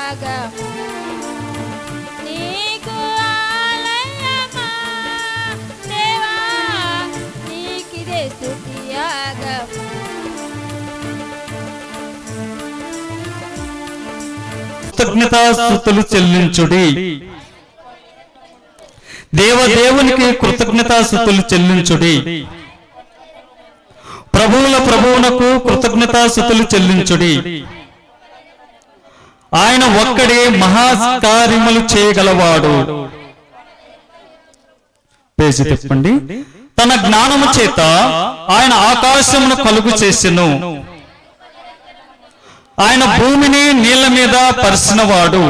యాగము నీకు ఆలయమా దేవా నీకిదే స్తుతి యాగము కృతజ్ఞతాస్థుతులు చెల్లించుడి దేవదేవునికి కృతజ్ఞతాస్థుతులు చెల్లించుడి ప్రభువుల ప్రభువునకు కృతజ్ఞతాస్థుతులు చెల్లించుడి ఆయన ఒక్కడే మహాకార్యములు చేయగలవాడు పేజీ తిప్పండి తన జ్ఞానము చేత ఆయన ఆకాశమును కలుగు చేసెను ఆయన భూమిని నీళ్ల మీద పరిచినవాడు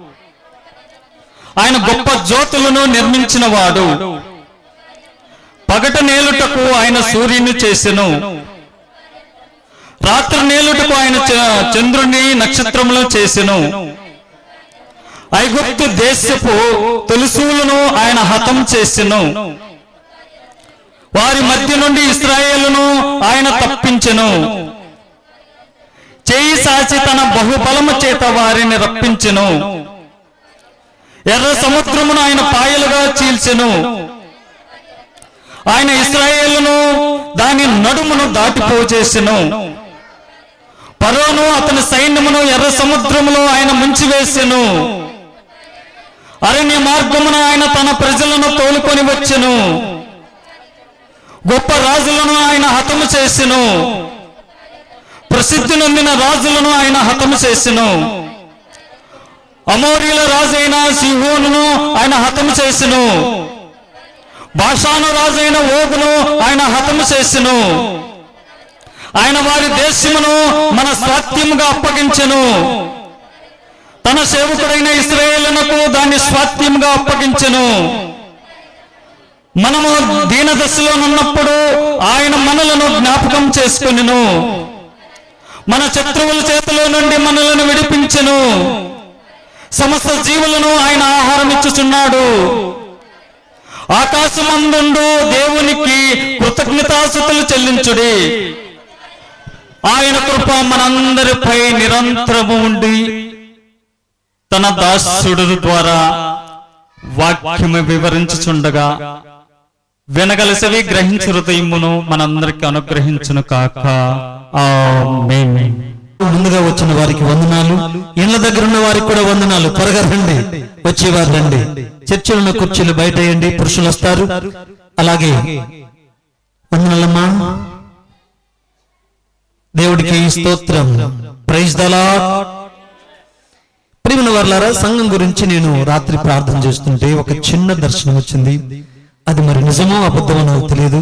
ఆయన గొప్ప జ్యోతులను నిర్మించినవాడు పగట నేలుటకు ఆయన సూర్యుని చేసెను రాత్రి నేలుటకు ఆయన చ- చంద్రుని నక్షత్రములను చేసెను ఐగుప్తు దేశపు తులుసులను ఆయన హతం చేసెను వారి మధ్య నుండి ఇస్రాయేలును ఆయన తప్పించెను చేయి సాచి తన బహుబలము చేత వారిని రప్పించెను ఎర్ర సముద్రమును ఆయన పాయలుగా చీల్చెను ఆయన ఇస్రాయేలును దాని నడుమును దాటిపోచేసెను పరోను అతని సైన్యమును ఎర్ర సముద్రములో ఆయన ముంచివేసెను అరణ్య మార్గమున ఆయన తన ప్రజలను తోలుకొని వచ్చెను గొప్ప రాజులను ఆయన హతము చేసెను ప్రసిద్ధి నొందిన రాజులను ఆయన హతము చేసెను అమోరీల రాజైన సిహోనును ఆయన హతము చేసెను భాషాను రాజైన ఓగును ఆయన హతము చేసెను ఆయన వారి దేశమును మన స్వాత్యముగా అప్పగించెను తన సేవకుడైన ఇస్రాయేలునకు దాన్ని స్వాత్యముగా అప్పగించెను మనము దీన దశలో ఉన్నప్పుడు ఆయన మనలను జ్ఞాపకం చేసుకొనిను మన శత్రువుల చేతిలో నుండి మనలను విడిపించెను సమస్త జీవులను ఆయన ఆహారం ఇచ్చుచున్నాడు ఆకాశమందుండు దేవునికి కృతజ్ఞతాసుతులు చెల్లించుడి ఆయన కృప మనందరిపై నిరంతరము ఉండి తన దాసుడు ద్వారా వాక్యము వివరించుచుండగా వినగలసివి గ్రహించు హృదయమును మనందరికి అనుగ్రహించును కాక ఆమేన్. ముందుగా వచ్చిన వారికి వందనాలు ఇళ్ల దగ్గర ఉన్న వారికి కూడా వందనాలు త్వరగా రండి వచ్చేవారు రండి చర్చలు ఉన్న కుర్చీలు బయట వేయండి పురుషులు వస్తారు అలాగే వందనాలమ్మా దేవుడికి స్తోత్రం ప్రైజ్ దలా ప్రియమైన వర్లారా సంఘం గురించి నేను రాత్రి ప్రార్థన చేస్తుంటే ఒక చిన్న దర్శనం వచ్చింది అది మరి నిజమో అబద్ధమో నాకు తెలియదు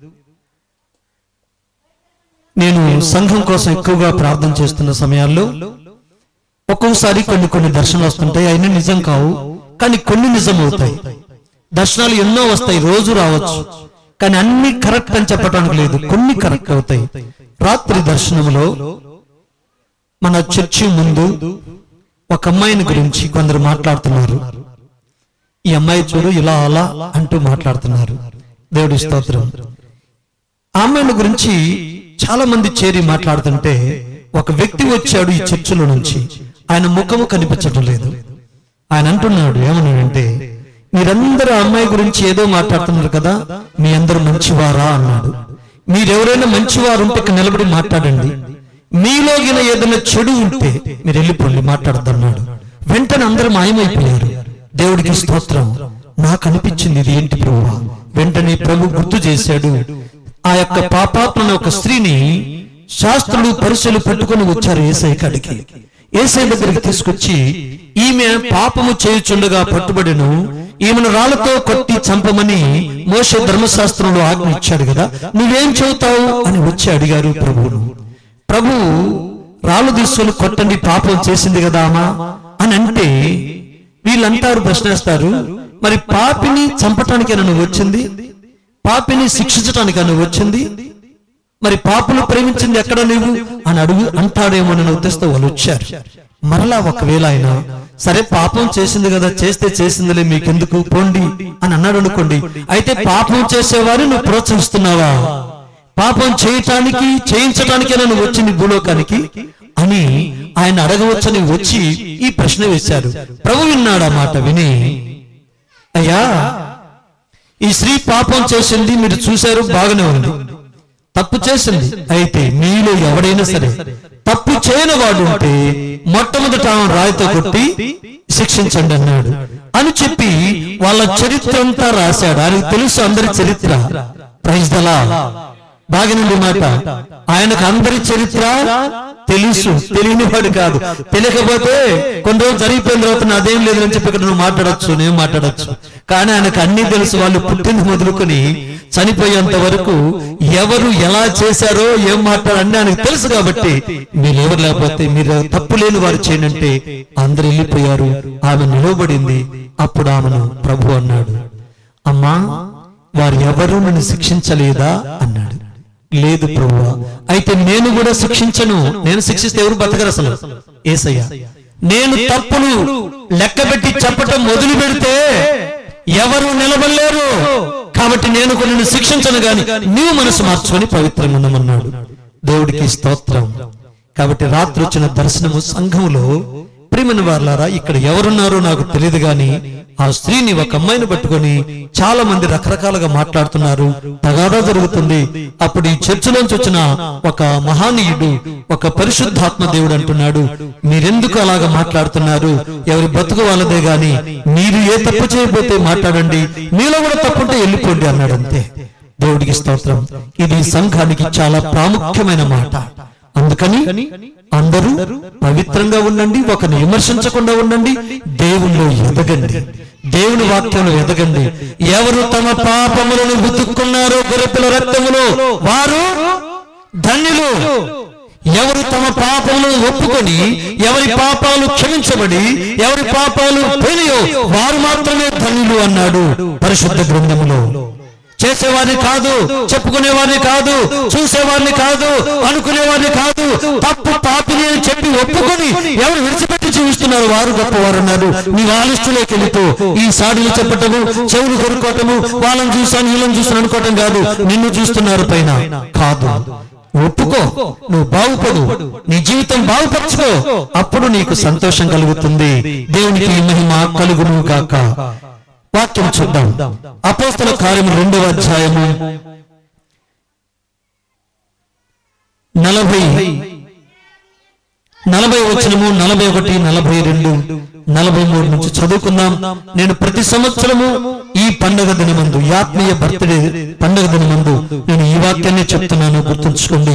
నేను సంఘం కోసం ఎక్కువగా ప్రార్థన చేస్తున్న సమయాల్లో ఒక్కొక్కసారి కొన్ని కొన్ని దర్శనాలు వస్తుంటాయి అయినా నిజం కావు కానీ కొన్ని నిజం అవుతాయి దర్శనాలు ఎన్నో వస్తాయి రోజు రావచ్చు కానీ అన్ని కరెక్ట్ అని చెప్పడానికి లేదు కొన్ని కరెక్ట్ అవుతాయి రాత్రి దర్శనంలో మన చర్చి ముందు ఒక అమ్మాయిని గురించి కొందరు మాట్లాడుతున్నారు ఈ అమ్మాయి చూడు ఇలా అలా అంటూ మాట్లాడుతున్నారు దేవుడి స్తోత్రం ఆ అమ్మాయిని గురించి చాలా మంది చేరి మాట్లాడుతుంటే ఒక వ్యక్తి వచ్చాడు ఈ చర్చిలో నుంచి ఆయన ముఖము కనిపించడం లేదు ఆయన అంటున్నాడు ఏమన్నాడంటే మీరందరూ ఆ అమ్మాయి గురించి ఏదో మాట్లాడుతున్నారు కదా మీ అందరూ మంచివారా అన్నాడు మీరెవరైనా మంచివారు ఉంటే ఇక్కడ నిలబడి మాట్లాడండి మీలోగిన ఏదైనా చెడు ఉంటే మీరు వెళ్ళిపోండి మాట్లాడద్దన్నాడు వెంటనే అందరూ మాయమైపోయారు దేవుడికి స్తోత్రం నాకు అనిపించింది ఇది ఏంటి ప్రభు వెంటనే ప్రభు గుర్తు చేశాడు ఆ యొక్క పాపాత్మను ఒక స్త్రీని శాస్త్రులు పరుషులు పట్టుకొని వచ్చారు ఏసై కాడికి ఏసై దగ్గరికి తీసుకొచ్చి ఈమె పాపము చేయుచుండగా పట్టుబడిను ఈమెను రాళ్లతో కొట్టి చంపమని మోసే ధర్మశాస్త్రంలో ఆజ్ఞ ఇచ్చాడు కదా నువ్వేం చెబుతావు అని వచ్చి అడిగారు ప్రభువును ప్రభు రాళ్ళు తీసుకొని కొట్టండి పాపం చేసింది కదా అమ్మా అని అంటే వీళ్ళంటారు ప్రశ్నిస్తారు మరి పాపిని చంపటానికి నువ్వు వచ్చింది పాపిని శిక్షించటానికి నువ్వు వచ్చింది మరి పాపులు ప్రేమించింది ఎక్కడ నువ్వు అని అడుగు అంటాడేమో అని ఉద్దేశంతో వాళ్ళు వచ్చారు మరలా ఒకవేళ ఆయన సరే పాపం చేసింది కదా చేస్తే చేసిందిలే మీకెందుకు పోండి అని అన్నాడు అనుకోండి అయితే పాపం చేసేవారు నువ్వు ప్రోత్సహిస్తున్నావా పాపం చేయటానికి చేయించటానికే నువ్వు వచ్చింది భూలోకానికి అని ఆయన అడగవచ్చని వచ్చి ఈ ప్రశ్న వేశారు ప్రభు విన్నాడు ఆ మాట విని అయ్యా ఈ స్త్రీ పాపం చేసింది మీరు చూశారు బాగానే ఉంది తప్పు చేసింది అయితే మీలో ఎవడైనా సరే తప్పు చేయని వాడు ఉంటే మొట్టమొదట ఆమె రాయితో కొట్టి శిక్షించండి అన్నాడు అని చెప్పి వాళ్ళ చరిత్ర అంతా రాశాడు ఆయనకు తెలుసు అందరి చరిత్ర ప్రైజ్ దలా బాగినండి మాట ఆయనకు అందరి చరిత్ర తెలుసు తెలియని వాడు కాదు తెలియకపోతే కొన్ని రోజులు జరిగిపోయిన తర్వాత అదేం లేదు అని చెప్పి ఇక్కడ నువ్వు మాట్లాడచ్చు నేను మాట్లాడచ్చు కానీ ఆయనకు అన్ని తెలుసు వాళ్ళు పుట్టింది మొదలుకొని చనిపోయేంత వరకు ఎవరు ఎలా చేశారో ఏం మాట్లాడని ఆయనకు తెలుసు కాబట్టి మీరు ఎవరు లేకపోతే మీరు తప్పు లేని వారు చేయండి అంటే అందరు వెళ్ళిపోయారు ఆమె నిలవబడింది అప్పుడు ఆమెను ప్రభు అన్నాడు అమ్మా వారు ఎవరు నన్ను శిక్షించలేదా అన్నాడు లేదు ప్రభువా అయితే నేను కూడా శిక్షించను నేను శిక్షిస్తే ఎవరు బతకరు అసలు ఏసయ్య నేను తప్పును లెక్కబెట్టి చెప్పటం మొదలు పెడితే ఎవరు నిలబడలేరు కాబట్టి నేను కొన్ని శిక్షించను గాని నీవు మనసు మార్చుకొని పవిత్రంగా ఉండమన్నాడు దేవుడికి స్తోత్రం కాబట్టి రాత్రి వచ్చిన దర్శనము సంఘములో ప్రియమైన వార్లారా ఇక్కడ ఎవరున్నారో నాకు తెలియదు గాని ఆ స్త్రీని ఒక అమ్మాయిని పట్టుకొని చాలా మంది రకరకాలుగా మాట్లాడుతున్నారు తగాదా జరుగుతుంది అప్పుడు ఈ చర్చిలోంచి వచ్చిన ఒక మహానీయుడు ఒక పరిశుద్ధాత్మ దేవుడు అంటున్నాడు మీరెందుకు అలాగా మాట్లాడుతున్నారు ఎవరి బతుకు వాళ్ళదే గాని మీరు ఏ తప్పు చేయబోతే మాట్లాడండి మీలో కూడా తప్పుంటే వెళ్ళిపోండి అన్నాడు అంతే దేవుడికి స్తోత్రం ఇది సంఘానికి చాలా ప్రాముఖ్యమైన మాట అందుకని అందరూ పవిత్రంగా ఉండండి ఒకరిని విమర్శించకుండా ఉండండి దేవుల్లో ఎదగండి దేవుని వాక్యంలో ఎదగండి ఎవరు తమ పాపములను వెతుక్కున్నారో గొర్రెపిల్ల రక్తములో వారు ధన్యులు ఎవరు తమ పాపములను ఒప్పుకొని ఎవరి పాపాలు క్షమించబడి ఎవరి పాపాలు పోయినాయో వారు మాత్రమే ధన్యులు అన్నాడు పరిశుద్ధ గ్రంథములో చేసేవారిని కాదు చెప్పుకునేవారిని కాదు చూసేవారిని కాదు అనుకునేవారిని కాదు తప్పు పాపిని అని చెప్పి ఒప్పుకొని ఎవరు విడిచిపెట్టి జీవిస్తున్నారు వారు గొప్పవారు అన్నారు నీ ఆలిస్టులోకి వెళుతూ ఈ సాడులు చెప్పటము చెవులు కొనుక్కోవటము వాళ్ళని చూసాను వీళ్ళని చూసాను అనుకోవటం కాదు నిన్ను చూస్తున్నారు పైన కాదు ఒప్పుకో నువ్వు బాగుపడు నీ జీవితం బాగుపరచుకో అప్పుడు నీకు సంతోషం కలుగుతుంది దేవునికి మహిమ కలుగును కాక వాక్యం చూద్దాం అపోస్తల కార్యం రెండవ అధ్యాయము నలభై నలభై వచనము నలభై ఒకటి నలభై రెండు నలభై మూడు నుంచి చదువుకుందాం నేను ప్రతి సంవత్సరము ఈ పండగ దినమందు ఈ ఆత్మీయ బర్త్డే పండగ దినమందు నేను ఈ వాక్యాన్ని చెప్తున్నాను గుర్తుంచుకోండి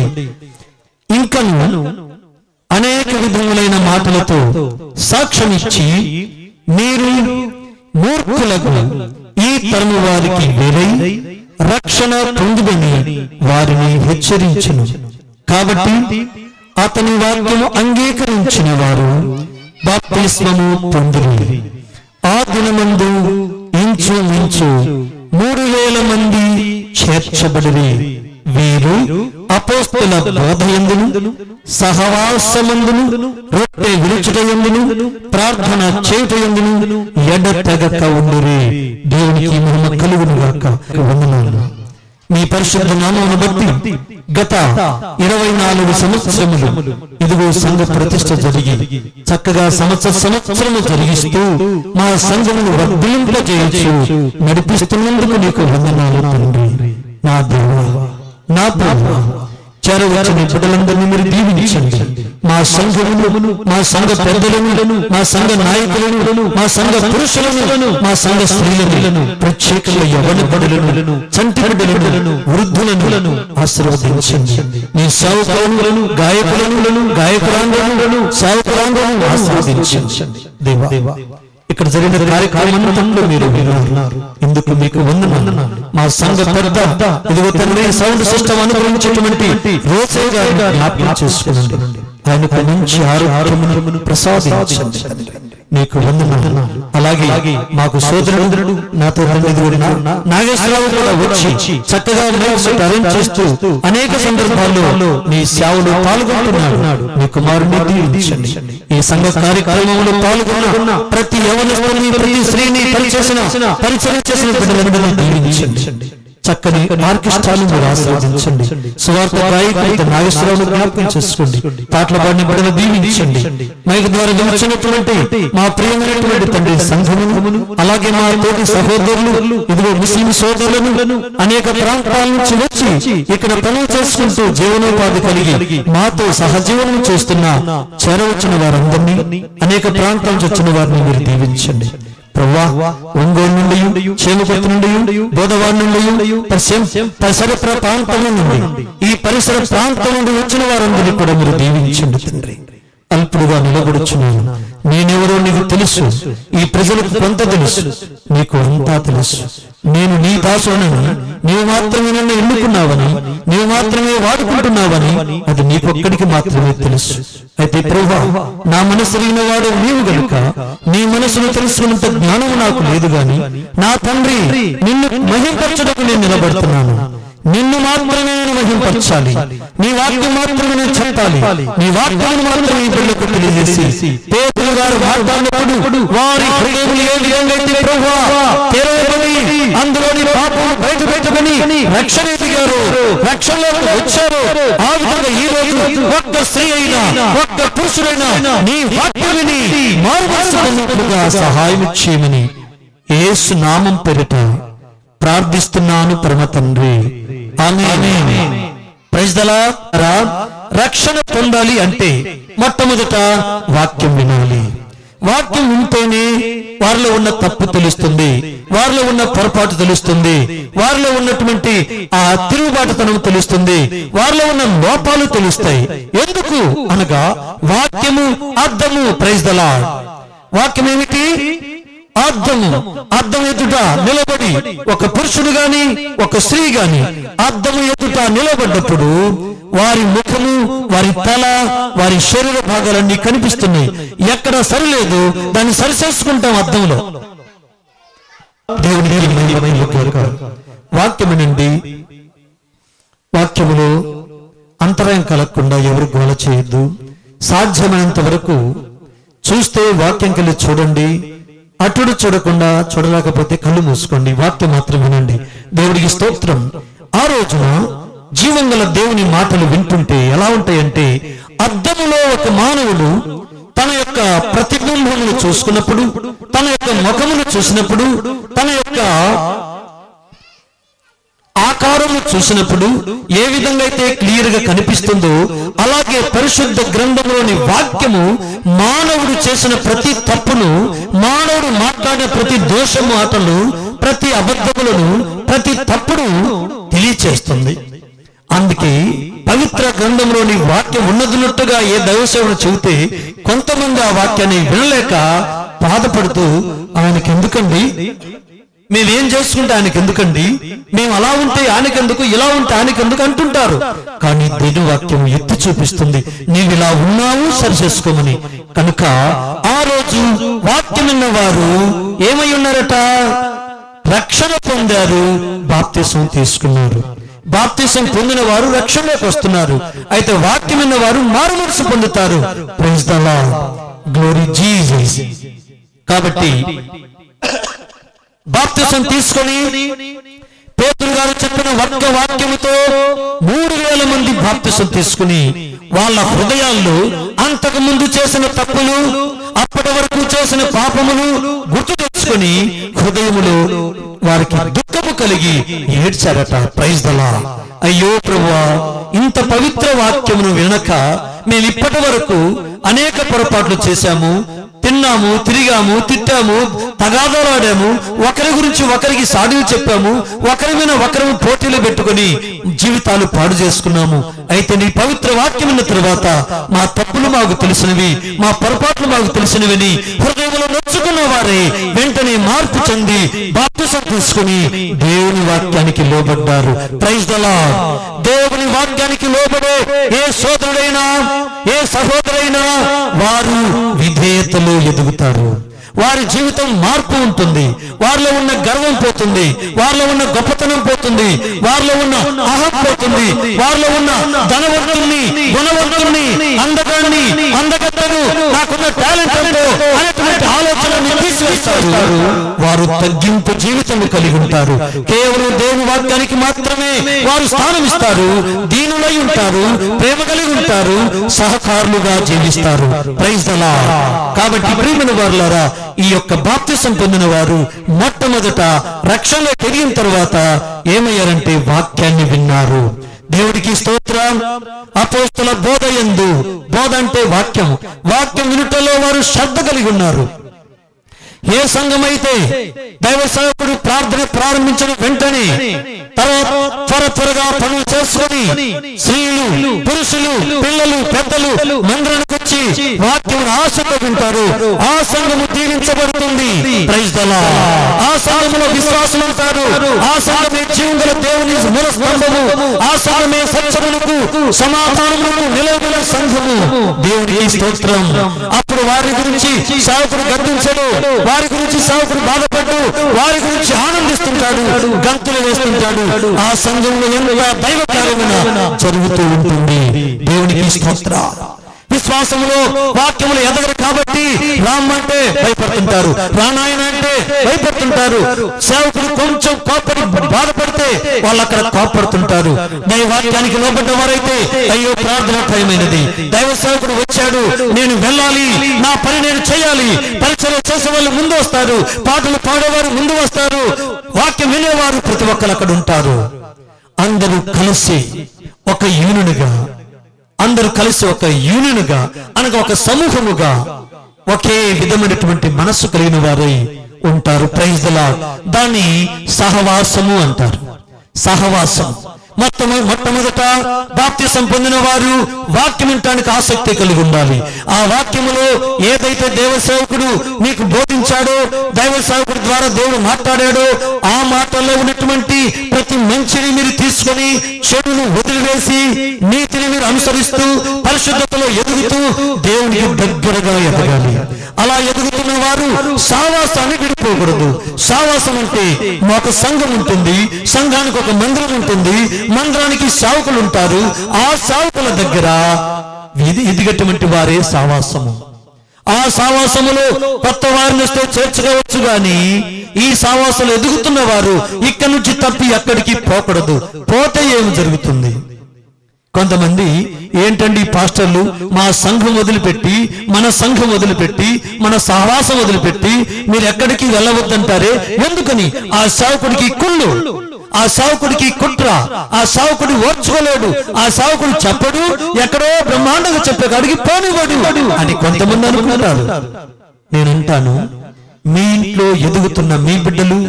ఇంకను అనేక విధములైన మాటలతో సాక్ష్యమిచ్చి మీరు మూర్ఖులకు ఈ తరము వారికి వేరై రక్షణ పొందుదని వారిని హెచ్చరించును కాబట్టి అతని వాక్యము అంగీకరించిన వారు బాప్తిస్మము పొందిరి ఆ దినమందు ఇంచు ఇంచు మూడు వేల మంది చేర్చబడిరి వీరు అపోస్తుల బోధయందును సహవాసమందును రొట్టె విరుచుటయందును ప్రార్థన చేయుటయందును ఎడతెగక ఉండిరి దేవునికి మహిమ కలుగును గాక వందనాలు మీ పరిశుద్ధ నామమును బట్టి గత ఇరవై నాలుగు సంవత్సరములు ఇదిగో సంఘ ప్రతిష్ట జరిగి చక్కగా సంవత్సర సంవత్సరము జరిగిస్తూ మా సంఘమును వర్ధింపజేయచ్చు నడిపిస్తున్నందుకు నీకు వందనాలు తండ్రి నా దేవా నా ప్రభు చేరవచ్చిన బిడ్డలందరినీ మీరు దీవించండి మా సంఘమును మా సంఘ పెద్దలను మా సంఘ నాయకులను మా సంఘ పురుషులను మా సంఘ స్త్రీలను ప్రత్యేకంగా యవన బిడ్డలను చంటి బిడ్డలను వృద్ధులను ఆశీర్వదించండి మీ సావుకులను గాయకులను గాయకురాంగులను సావుకురాంగులను ఆశీర్వదించండి దేవా ఇక్కడ జరిగిన కార్యక్రమంలో మీరు విన్నారు ఇందుకు మీకు వందనాలు మా సంఘ పెద్ద ఇదిగో తండ్రి సౌండ్ సిస్టమ్ అనుగ్రహించేటువంటి రోజే గారిని జ్ఞాపకం చేసుకోండి ఆయనకు మంచి ఆరోగ్యమును ప్రసాదించండి మీకు వందనాలు అలాగే మాకు సోదరుడు నాతో తండ్రి ఇదిగో నా- నాగేశ్వరరావు కూడా వచ్చి చక్కగా మైక్ అరేంజ్ చేస్తూ అనేక సందర్భాల్లో మీ సేవలో పాల్గొంటున్నాడు మీ కుమారుని దీవించండి ఈ సంఘ కార్యక్రమంలో పాల్గొన్న ప్రతి యవనస్తుని ప్రతి స్త్రీని పరిచేసిన పరిచయం చేసిన బిడ్డలందరినీ దీవించండి చక్కని ఆర్కెస్ట్రాను మీరు ఆస్వాదించండి సువార్త గాయకులైతే నాగేశ్వరరావు జ్ఞాపకం చేసుకోండి పాటల పాడిన బిడ్డలు దీవించండి మైక ద్వారా నిలిచినటువంటి మా ప్రియమైనటువంటి తండ్రి సంఘమును అలాగే మా తోటి సహోదరులు ఇదిగో ముస్లిం సోదరులను అనేక ప్రాంతాల నుంచి వచ్చి ఇక్కడ పనులు చేసుకుంటూ జీవనోపాధి కలిగి మాతో సహజీవనం చేస్తున్న చేరవచ్చిన వారందరినీ అనేక ప్రాంతాల నుంచి వచ్చిన వారిని మీరు దీవించండి ప్రవ్వా ఒంగోలు నుండి చేమకుర్తి నుండి బోధవాడ నుండి పరిసర- పరిసర ప్ర- ప్రాంతం నుండి ఈ పరిసర ప్రాంతం నుండి వచ్చిన వారందరినీ కూడా మీరు దీవించండి తండ్రి అల్పుడుగా నిలబడుచున్నాను నేనెవరో నీకు తెలుసు ఈ ప్రజలకు కొంత తెలుసు నీకు అంతా తెలుసు నేను నీ దాసుడనని నీవు మాత్రమే నన్ను ఎన్నుకున్నావని నీవు మాత్రమే వాడుకుంటున్నావని అది నీకొక్కడికి మాత్రమే తెలుసు అయితే ప్రభా నా మనసు ఎరిగిన వాడు నీవు గనుక నీ మనసును తెలుసుకున్నంత జ్ఞానం నాకు లేదు గాని నా తండ్రి నిన్ను మహింపరచడానికి నేను నిలబడుతున్నాను నిన్ను మాత్రమే నేను మహింపరచాలి నీ వాక్యం మాత్రమే నేను చెప్పాలి నీ వాక్యాన్ని మాత్రమే ఈ బిడ్డకు తెలియజేసి పేదలు గారు మాట్లాడినప్పుడు వారి హృదయములు ఏ విధంగా అయితే ప్రభువా తెరవబడి అందులోని పాపం బయట పెట్టుకుని రక్షణ ఎదిగారు రక్షణలోకి వచ్చారు ఆ విధంగా ఈ రోజు ఒక్క స్త్రీ అయినా ఒక్క పురుషుడైనా నీ వాక్యం విని మారుమనసుకున్నట్లుగా సహాయం చేయమని యేసు నామం పెరిట ప్రార్థిస్తున్నాను పరమ తండ్రి ఆమేన్. Praise the lord. రా- రక్షణ పొందాలి అంటే మొట్టమొదట వాక్యం వినాలి వాక్యం వింటేనే వారిలో ఉన్న తప్పు తెలుస్తుంది వారిలో ఉన్న పొరపాటు తెలుస్తుంది వారిలో ఉన్నటువంటి ఆ తిరుగుబాటుతనం తెలుస్తుంది వారిలో ఉన్న లోపాలు తెలుస్తాయి ఎందుకు అనగా వాక్యము అర్థము ప్రైజ్ ద లార్డ్ వాక్యం ఏమిటి అర్థము అర్థం ఎదుట నిలబడి ఒక పురుషుడు గాని ఒక స్త్రీ గాని అర్థము ఎదుట నిలబడ్డప్పుడు వారి ముఖము వారి తల వారి శరీర భాగాలన్నీ కనిపిస్తున్నాయి ఎక్కడ సరిలేదు దాన్ని సరిచేసుకుంటాం అర్థంలో దేవుని మహిమమైన కోరిక వాక్యము నుండి వాక్యములో అంతరాయం కలగకుండా ఎవరు గోల చేయొద్దు సాధ్యమైనంత వరకు చూస్తే వాక్యం కలిగి చూడండి అటుడు చూడకుండా చూడలేకపోతే కళ్ళు మూసుకోండి వాక్యం మాత్రం వినండి దేవుడికి స్తోత్రం ఆ రోజున జీవం గల దేవుని మాటలు వింటుంటే ఎలా ఉంటాయంటే అద్దములో ఒక మానవుడు తన యొక్క ప్రతిబింబమును చూసుకున్నప్పుడు తన యొక్క ముఖమును చూసినప్పుడు తన యొక్క ఆకారము చూసినప్పుడు ఏ విధంగా అయితే క్లియర్ గా కనిపిస్తుందో అలాగే పరిశుద్ధ గ్రంథంలోని వాక్యము మానవుడు చేసిన ప్రతి తప్పును మానవుడు మాట్లాడిన ప్రతి దోషము ఆటలు ప్రతి అబద్ధములను ప్రతి తప్పును తెలియచేస్తుంది అందుకే పవిత్ర గ్రంథంలోని వాక్యం ఉన్నదినట్టుగా ఏ దైవసేవుడు చెబితే కొంతమంది ఆ వాక్యాన్ని వినలేక బాధపడుతూ ఆయనకి ఎందుకండి మేమేం చేసుకుంటే ఆయనకి ఎందుకండి మేము అలా ఉంటే ఆయనకెందుకు ఇలా ఉంటే ఆయనకెందుకు అంటుంటారు కానీ దేని వాక్యం ఎత్తి చూపిస్తుంది నీవు ఇలా ఉన్నావు సరి చేసుకోమని కనుక ఆ రోజు వాక్యం విన్నవారు ఏమై ఉన్నారట రక్షణ పొందారు బాప్తిసం తీసుకున్నారు బాప్తిసం పొందిన వారు రక్షణలోకి వస్తున్నారు అయితే వాక్యం విన్న వారు మారు మనసు పొందుతారు praise the Lord glory Jesus కాబట్టి బాప్తిసం తీసుకొని పేతురు గారు చెప్పిన వర్గ వాక్యముతో మూడు వేల మంది బాప్తిసం తీసుకుని వాళ్ళ హృదయాల్లో అంతకు ముందు చేసిన తప్పులు అప్పటి వరకు చేసిన పాపములు గుర్తు తెచ్చుకొని హృదయములో వారికి దుఃఖము కలిగి ఏడ్చారట ప్రైజ్ దలా అయ్యో ప్రభువా ఇంత పవిత్ర వాక్యమును వినక మేము ఇప్పటి వరకు అనేక పొరపాట్లు చేశాము తిన్నాము తిరిగాము తిట్టాము తగాదాలాడాము ఒకరి గురించి ఒకరికి సాడీలు చెప్పాము ఒకరి మీద ఒకరు పోటీలు పెట్టుకొని జీవితాలు పాడు చేసుకున్నాము అయితే నీ పవిత్ర వాక్యం విన్న తర్వాత మా తప్పులు మాకు తెలిసినవి మా పొరపాట్లు మాకు తెలిసినవని హృదయంలో నొచ్చుకున్న వారే వెంటనే మార్పు చెంది బాప్తిసం తీసుకుని దేవుని వాక్యానికి లోబడ్డారు ప్రైజ్ దలా దేవుని వాక్యానికి లోబడే ఏ సోదరుడైనా ఏ సహోదరైనా వారు విధేయతలో ఎదుగుతారు వారి జీవితం మార్పు ఉంటుంది వారిలో ఉన్న గర్వం పోతుంది వారిలో ఉన్న గొప్పతనం పోతుంది వారిలో ఉన్న అహం పోతుంది వారిలో ఉన్న ధనవంతుణ్ణి గుణవంతుణ్ణి అందగాన్ని అందగత్తను నాకున్న టాలెంట్ ఎంతో అనేటువంటి ఆలోచనని తీసివేస్తారు వారు తగ్గింపు జీవితం కలిగి ఉంటారు కేవలం దేవుని వాక్యానికి మాత్రమే వారు స్థానం ఇస్తారు దీనులై ఉంటారు ప్రేమ కలిగి ఉంటారు సహకారులుగా జీవిస్తారు ప్రైజ్ దలా కాబట్టి ప్రియమైన వారులారా ఈ యొక్క బాప్తిసం పొందిన వారు మొట్టమొదట రక్షణలో పెరిగిన తర్వాత ఏమయ్యారంటే వాక్యాన్ని విన్నారు దేవుడికి స్తోత్రం అపోస్తుల బోధ ఎందు బోధ అంటే వాక్యం వాక్యం వినుటలో వారు శ్రద్ధ కలిగి ఉన్నారు ఏ సంఘమైతే దైవ సేవకుడు ప్రార్థన ప్రారంభించిన వెంటనే తర్వాత త్వర త్వరగా పనులు చేసుకొని స్త్రీలు పురుషులు పిల్లలు పెద్దలు మందిరానికి వచ్చి వాక్యం ఆశతో వింటారు ఆ సంఘము దీవించబడుతుంది ప్రైజ్ ద లార్డ్. ఆ సంఘములో విశ్వాసం ఉంటారు ఆ సంఘమే జీవంగల దేవుని మూల స్తంభము ఆ సంఘమే సత్యములకు సమాధానములకు నిలవగల సంఘము దేవునికి స్తోత్రం అప్పుడు వారి గురించి సేవకుడు గద్దించడు వారి గురించి సేవకుడు బాధపడ్డు వారి గురించి ఆనందిస్తుంటాడు గంతులు వేస్తుంటాడు ఆ సంఘంలో ఎంత దైవ కార్యమైన జరుగుతూ ఉంటుంది దేవునికి స్తోత్ర విశ్వాసములో వాక్యములు ఎదగరు కాబట్టి రామ్ అంటే భయపడుతుంటారు రానాయన అంటే భయపడుతుంటారు సేవకుడు కొంచెం కోపడి బాధపడితే వాళ్ళు అక్కడ కోపడుతుంటారు దైవ వాక్యానికి లోబడ్డ వారైతే అయ్యో ప్రార్థన భయమైనది దైవ సేవకుడు వచ్చాడు నేను వెళ్ళాలి నా పని నేను చేయాలి పరిచయం చేసే వాళ్ళు ముందు వస్తారు పాటలు పాడేవారు ముందు వస్తారు వాక్యం వినేవారు ప్రతి ఒక్కరు అక్కడ ఉంటారు అందరూ కలిసి ఒక యూనిట్గా అందరూ కలిసి ఒక యూనియన్గా అనగా ఒక సమూహముగా ఒకే విధమైనటువంటి మనస్సు కలిగిన వారై ఉంటారు ప్రైజ్ ద లార్డ్ దాన్ని సహవాసము అంటారు సహవాసం మొత్తం మొట్టమొదట బాప్తిసం పొందిన వారు వాక్యం వినటానికి ఆసక్తి కలిగి ఉండాలి ఆ వాక్యములో ఏదైతే దేవ సేవకుడు నీకు బోధించాడో దైవ సేవకుడి ద్వారా దేవుడు మాట్లాడాడో ఆ మాటల్లో ఉన్నటువంటి ప్రతి మంచిని మీరు తీసుకొని చెడును వదిలివేసి నీతిని మీరు అనుసరిస్తూ పరిశుద్ధతలో ఎదుగుతూ దేవునికి దగ్గరగా ఎదగాలి అలా ఎదుగుతున్న వారు సావాసాన్ని విడిపోకూడదు సావాసం అంటే ఒక సంఘం ఉంటుంది సంఘానికి ఒక మందిరం ఉంటుంది మందిరానికి సేవకులు ఉంటారు ఆ సేవకుల దగ్గర ఇది ఎదిగటువంటి వారే సావాసము ఆ సావాసములో కొత్త వారిని వస్తే చేర్చుకోవచ్చు గాని ఈ సావాసంలో ఎదుగుతున్న వారు ఇక్కడి నుంచి తప్పి అక్కడికి పోకూడదు పోతే ఏమి జరుగుతుంది కొంతమంది ఏంటండి ఈ పాస్టర్లు మా సంఘం వదిలిపెట్టి మన సంఘం వదిలిపెట్టి మన సహవాసం వదిలిపెట్టి మీరు ఎక్కడికి వెళ్ళవద్దంటారే ఎందుకని ఆ సేవకుడికి కుళ్ళు ఆ సేవకుడికి కుట్ర ఆ సేవకుడు ఓర్చుకోలేడు ఆ సేవకుడు చెప్పడు ఎక్కడో బ్రహ్మాండంగా చెప్పే కాడికి పోనివాడు అని కొంతమంది అనుకుంటారు నేను అంటాను మీ ఇంట్లో ఎదుగుతున్న మీ బిడ్డలు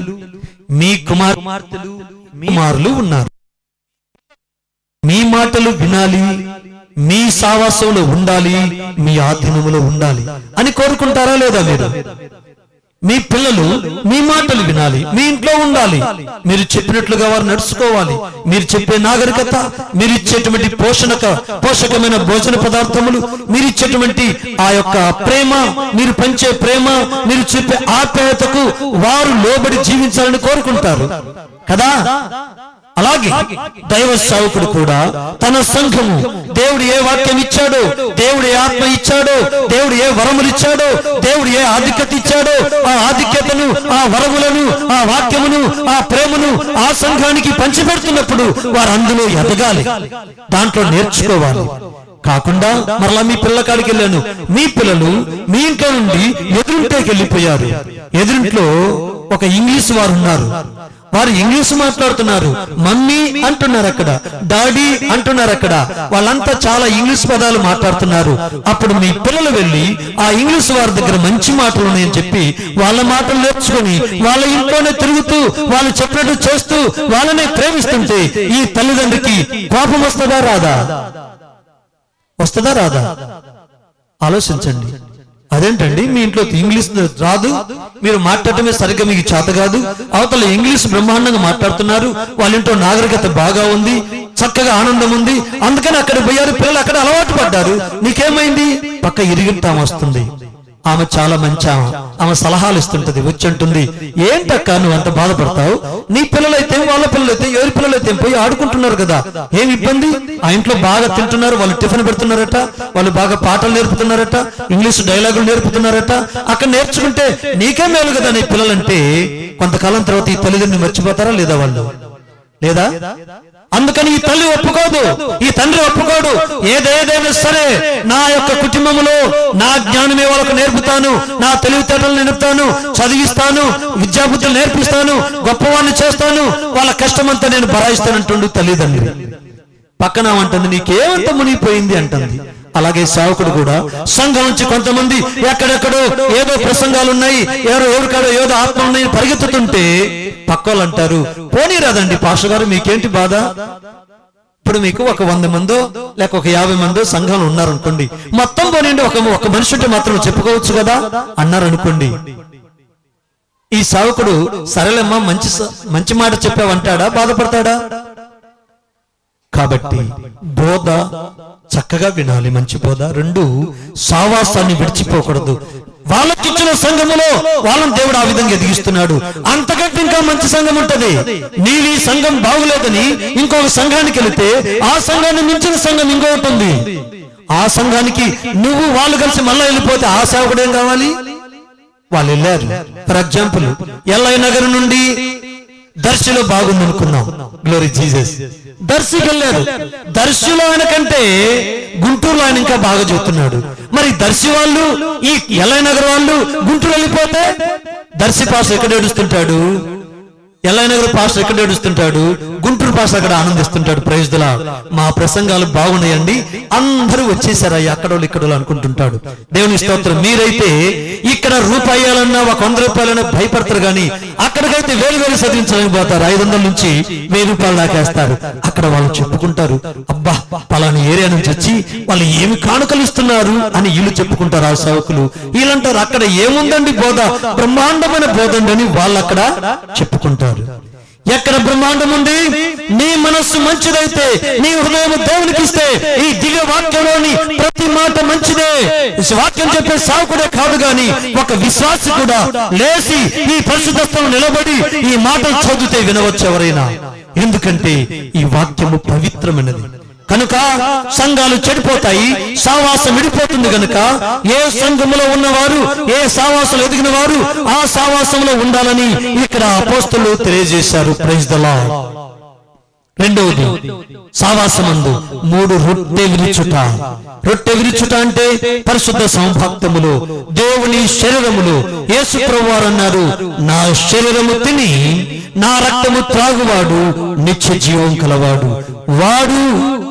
మీ కుమార్తెలు మీ కుమారులు ఉన్నారు మీ మాటలు వినాలి మీ సావాసంలో ఉండాలి మీ ఆధీనములో ఉండాలి అని కోరుకుంటారా లేదా మీరు మీ పిల్లలు మీ మాటలు వినాలి మీ ఇంట్లో ఉండాలి మీరు చెప్పినట్లుగా వారు నడుచుకోవాలి మీరు చెప్పే నాగరికత మీరు ఇచ్చేటువంటి పోషణక పోషకమైన భోజన పదార్థములు మీరు ఇచ్చేటువంటి ఆ యొక్క ప్రేమ మీరు పంచే ప్రేమ మీరు చెప్పే ఆప్యాయతకు వారు లోబడి జీవించాలని కోరుకుంటారు కదా అలాగే దైవ సేవకుడు కూడా తన సంఘము దేవుడు ఏ వాక్యం ఇచ్చాడో దేవుడు ఏ ఆత్మ ఇచ్చాడో దేవుడు ఏ వరములు ఇచ్చాడో దేవుడు ఏ ఆధిక్యత ఇచ్చాడో ఆ ఆధిక్యతను ఆ వరములను ఆ వాక్యమును ఆ ప్రేమను ఆ సంఘానికి పంచిపెడుతున్నప్పుడు వారు అందులో ఎదగాలి దాంట్లో నేర్చుకోవాలి కాకుండా మరలా మీ పిల్లల కాడికి వెళ్ళాను మీ పిల్లలు మీ ఇంట్లో నుండి ఎదురింటోకి వెళ్ళిపోయారు ఎదురింట్లో ఒక ఇంగ్లీష్ వారు ఉన్నారు వారు ఇంగ్లీష్ మాట్లాడుతున్నారు మమ్మీ అంటున్నారు అక్కడ డాడీ అంటున్నారు అక్కడ వాళ్ళంతా చాలా ఇంగ్లీష్ పదాలు మాట్లాడుతున్నారు అప్పుడు మీ పిల్లలు వెళ్ళి ఆ ఇంగ్లీష్ వారి దగ్గర మంచి మాటలు ఉన్నాయని చెప్పి వాళ్ళ మాటలు నేర్చుకుని వాళ్ళ ఇంట్లోనే తిరుగుతూ వాళ్ళు చెప్పినట్టు చేస్తూ వాళ్ళనే ప్రేమిస్తుంటే ఈ తల్లిదండ్రికి కోపం వస్తుందా రాదా వస్తుందా రాదా ఆలోచించండి అదేంటండి మీ ఇంట్లో ఇంగ్లీష్ రాదు మీరు మాట్లాడటమే సరిగ్గా మీకు చేత కాదు అవతల ఇంగ్లీష్ బ్రహ్మాండంగా మాట్లాడుతున్నారు వాళ్ళ ఇంట్లో నాగరికత బాగా ఉంది చక్కగా ఆనందం ఉంది అందుకని అక్కడ పోయారు పిల్లలు అక్కడ అలవాటు పడ్డారు నీకేమైంది పక్క ఇరిగితాం వస్తుంది ఆమె చాలా మంచి ఆమె ఆమె సలహాలు ఇస్తుంటది వచ్చి అంటుంది ఏంటక్క నువ్వు అంత బాధపడతావు నీ పిల్లలైతే వాళ్ళ పిల్లలైతే ఎవరి పిల్లలైతే పోయి ఆడుకుంటున్నారు కదా ఏమి ఇబ్బంది ఆ ఇంట్లో బాగా తింటున్నారు వాళ్ళు టిఫిన్ పెడుతున్నారట వాళ్ళు బాగా పాటలు నేర్పుతున్నారట ఇంగ్లీష్ డైలాగులు నేర్పుతున్నారట అక్కడ నేర్చుకుంటే నీకే మేలు కదా నీ పిల్లలంటే కొంతకాలం తర్వాత ఈ తల్లిదండ్రులు మర్చిపోతారా లేదా వాళ్ళు లేదా అందుకని ఈ తల్లి ఒప్పుకోదు ఈ తండ్రి ఒప్పుకోడు ఏదేదైనా సరే నా యొక్క కుటుంబంలో నా జ్ఞానమే వాళ్ళకు నేర్పుతాను నా తెలివితేటలు నేర్పుతాను చదివిస్తాను విద్యాబుద్ధులు నేర్పిస్తాను గొప్పవాడిని చేస్తాను వాళ్ళ కష్టమంతా నేను భరాయిస్తానంటుండు తల్లిదండ్రి పక్కన అంటుంది నీకేమంత మునిగిపోయింది అంటుంది అలాగే సేవకుడు కూడా సంఘం నుంచి కొంతమంది ఎక్కడెక్కడో ఏదో ప్రసంగాలు ఉన్నాయి ఎవరో ఎవరికాడో ఏదో ఆత్మ ఉన్నాయి పరిగెత్తుతుంటే పక్కోళ్ళు అంటారు పోనీ రాదండి పాస్టర్ గారు మీకేంటి బాధ ఇప్పుడు మీకు ఒక వంద మందో లేక ఒక యాభై మందో సంఘంలో ఉన్నారనుకోండి మొత్తం పోనీండి ఒక ఒక మనిషి ఉంటే మాత్రం చెప్పుకోవచ్చు కదా అన్నారు అనుకోండి ఈ సేవకుడు సరేలేమ్మా మంచి స- మంచి మాట చెప్పావంటాడా బాధపడతాడా కాబట్టి బోధ చక్కగా వినాలి మంచి బోధ రెండు సావాసాన్ని విడిచిపోకూడదు వాళ్ళకిచ్చిన సంఘములో వాళ్ళని దేవుడు ఆ విధంగా ఎదిగిస్తున్నాడు అంతకంటే ఇంకా మంచి సంఘం ఉంటది నీవి సంఘం బాగులేదని ఇంకొక సంఘానికి వెళితే ఆ సంఘాన్ని మించిన సంఘం ఇంకొకటి ఉంది ఆ సంఘానికి నువ్వు వాళ్ళు కలిసి మళ్ళా వెళ్ళిపోతే ఆ సేవకుడు ఏం కావాలి వాళ్ళు వెళ్ళారు ఫర్ ఎగ్జాంపుల్ ఎల్ఐ నగర్ నుండి దర్శిలో బాగుంది అనుకున్నాం గ్లోరీ జీసస్ దర్శికి వెళ్ళారు దర్శిలో ఆయన కంటే గుంటూరులో ఆయన ఇంకా బాగా చెప్తున్నాడు మరి దర్శి వాళ్ళు ఈ ఎల్ఐ నగర్ వాళ్ళు గుంటూరు వెళ్ళిపోతే దర్శి పాస్ ఎక్కడ ఏడుస్తుంటాడు ఎల్ఐ నగర్ పాస్టర్ ఎక్కడ ఏడుస్తుంటాడు గుంటూరు పాస్టర్ అక్కడ ఆనందిస్తుంటాడు ప్రైజ్ దిలా మా ప్రసంగాలు బాగున్నాయండి అందరూ వచ్చేసారయ్యా అక్కడోళ్ళు ఇక్కడోళ్ళు అనుకుంటుంటాడు దేవుని స్తోత్రం మీరైతే ఇక్కడ రూపాయాలన్నా ఒక వంద రూపాయలన్నా భయపడతారు కానీ అక్కడికైతే వేలు వేలు చదివించడానికి పోతారు ఐదు వందల నుంచి వెయ్యి రూపాయలు దాకేస్తారు అక్కడ వాళ్ళు చెప్పుకుంటారు అబ్బా పలానా ఏరియా నుంచి వచ్చి వాళ్ళు ఏమి కానుకలు ఇస్తున్నారు అని వీళ్ళు చెప్పుకుంటారు ఆ సేవకులు వీళ్ళంటారు అక్కడ ఏముందండి బోధ బ్రహ్మాండమైన బోధ అండి అని వాళ్ళు అక్కడ చెప్పుకుంటారు ఎక్కడ బ్రహ్మాండం ఉంది నీ మనస్సు మంచిదైతే నీ హృదయం దేవునికి ఇస్తే ఈ దివ్య వాక్యంలోని ప్రతి మాట మంచిదే ఈ వాక్యం చెప్పే సాకుడే కాదు గాని ఒక విశ్వాసి కూడా లేచి ఈ పరిశుద్ధత్వం నిలబడి ఈ మాటలు చదివితే వినవచ్చు ఎవరైనా ఎందుకంటే ఈ వాక్యము పవిత్రమైనది కనుక సంఘాలు చెడిపోతాయి సావాసం విడిపోతుంది కనుక ఏ సంఘములో ఉన్నవారు ఏ సావాసంలో ఎదిగిన వారు ఆ సావాసంలో ఉండాలని ఇక్కడ అపోస్తులు తెలియజేశారు ప్రైజ్ ద లార్డ్ రెండవది సావాసమందు మూడు రొట్టె విరుచుట రొట్టె విరుచుట అంటే పరిశుద్ధ సంభక్తములు దేవుని శరీరములు యేసు ప్రభువారు అన్నారు నా శరీరము తిని నా రక్తము త్రాగువాడు నిత్య జీవం కలవాడు వాడు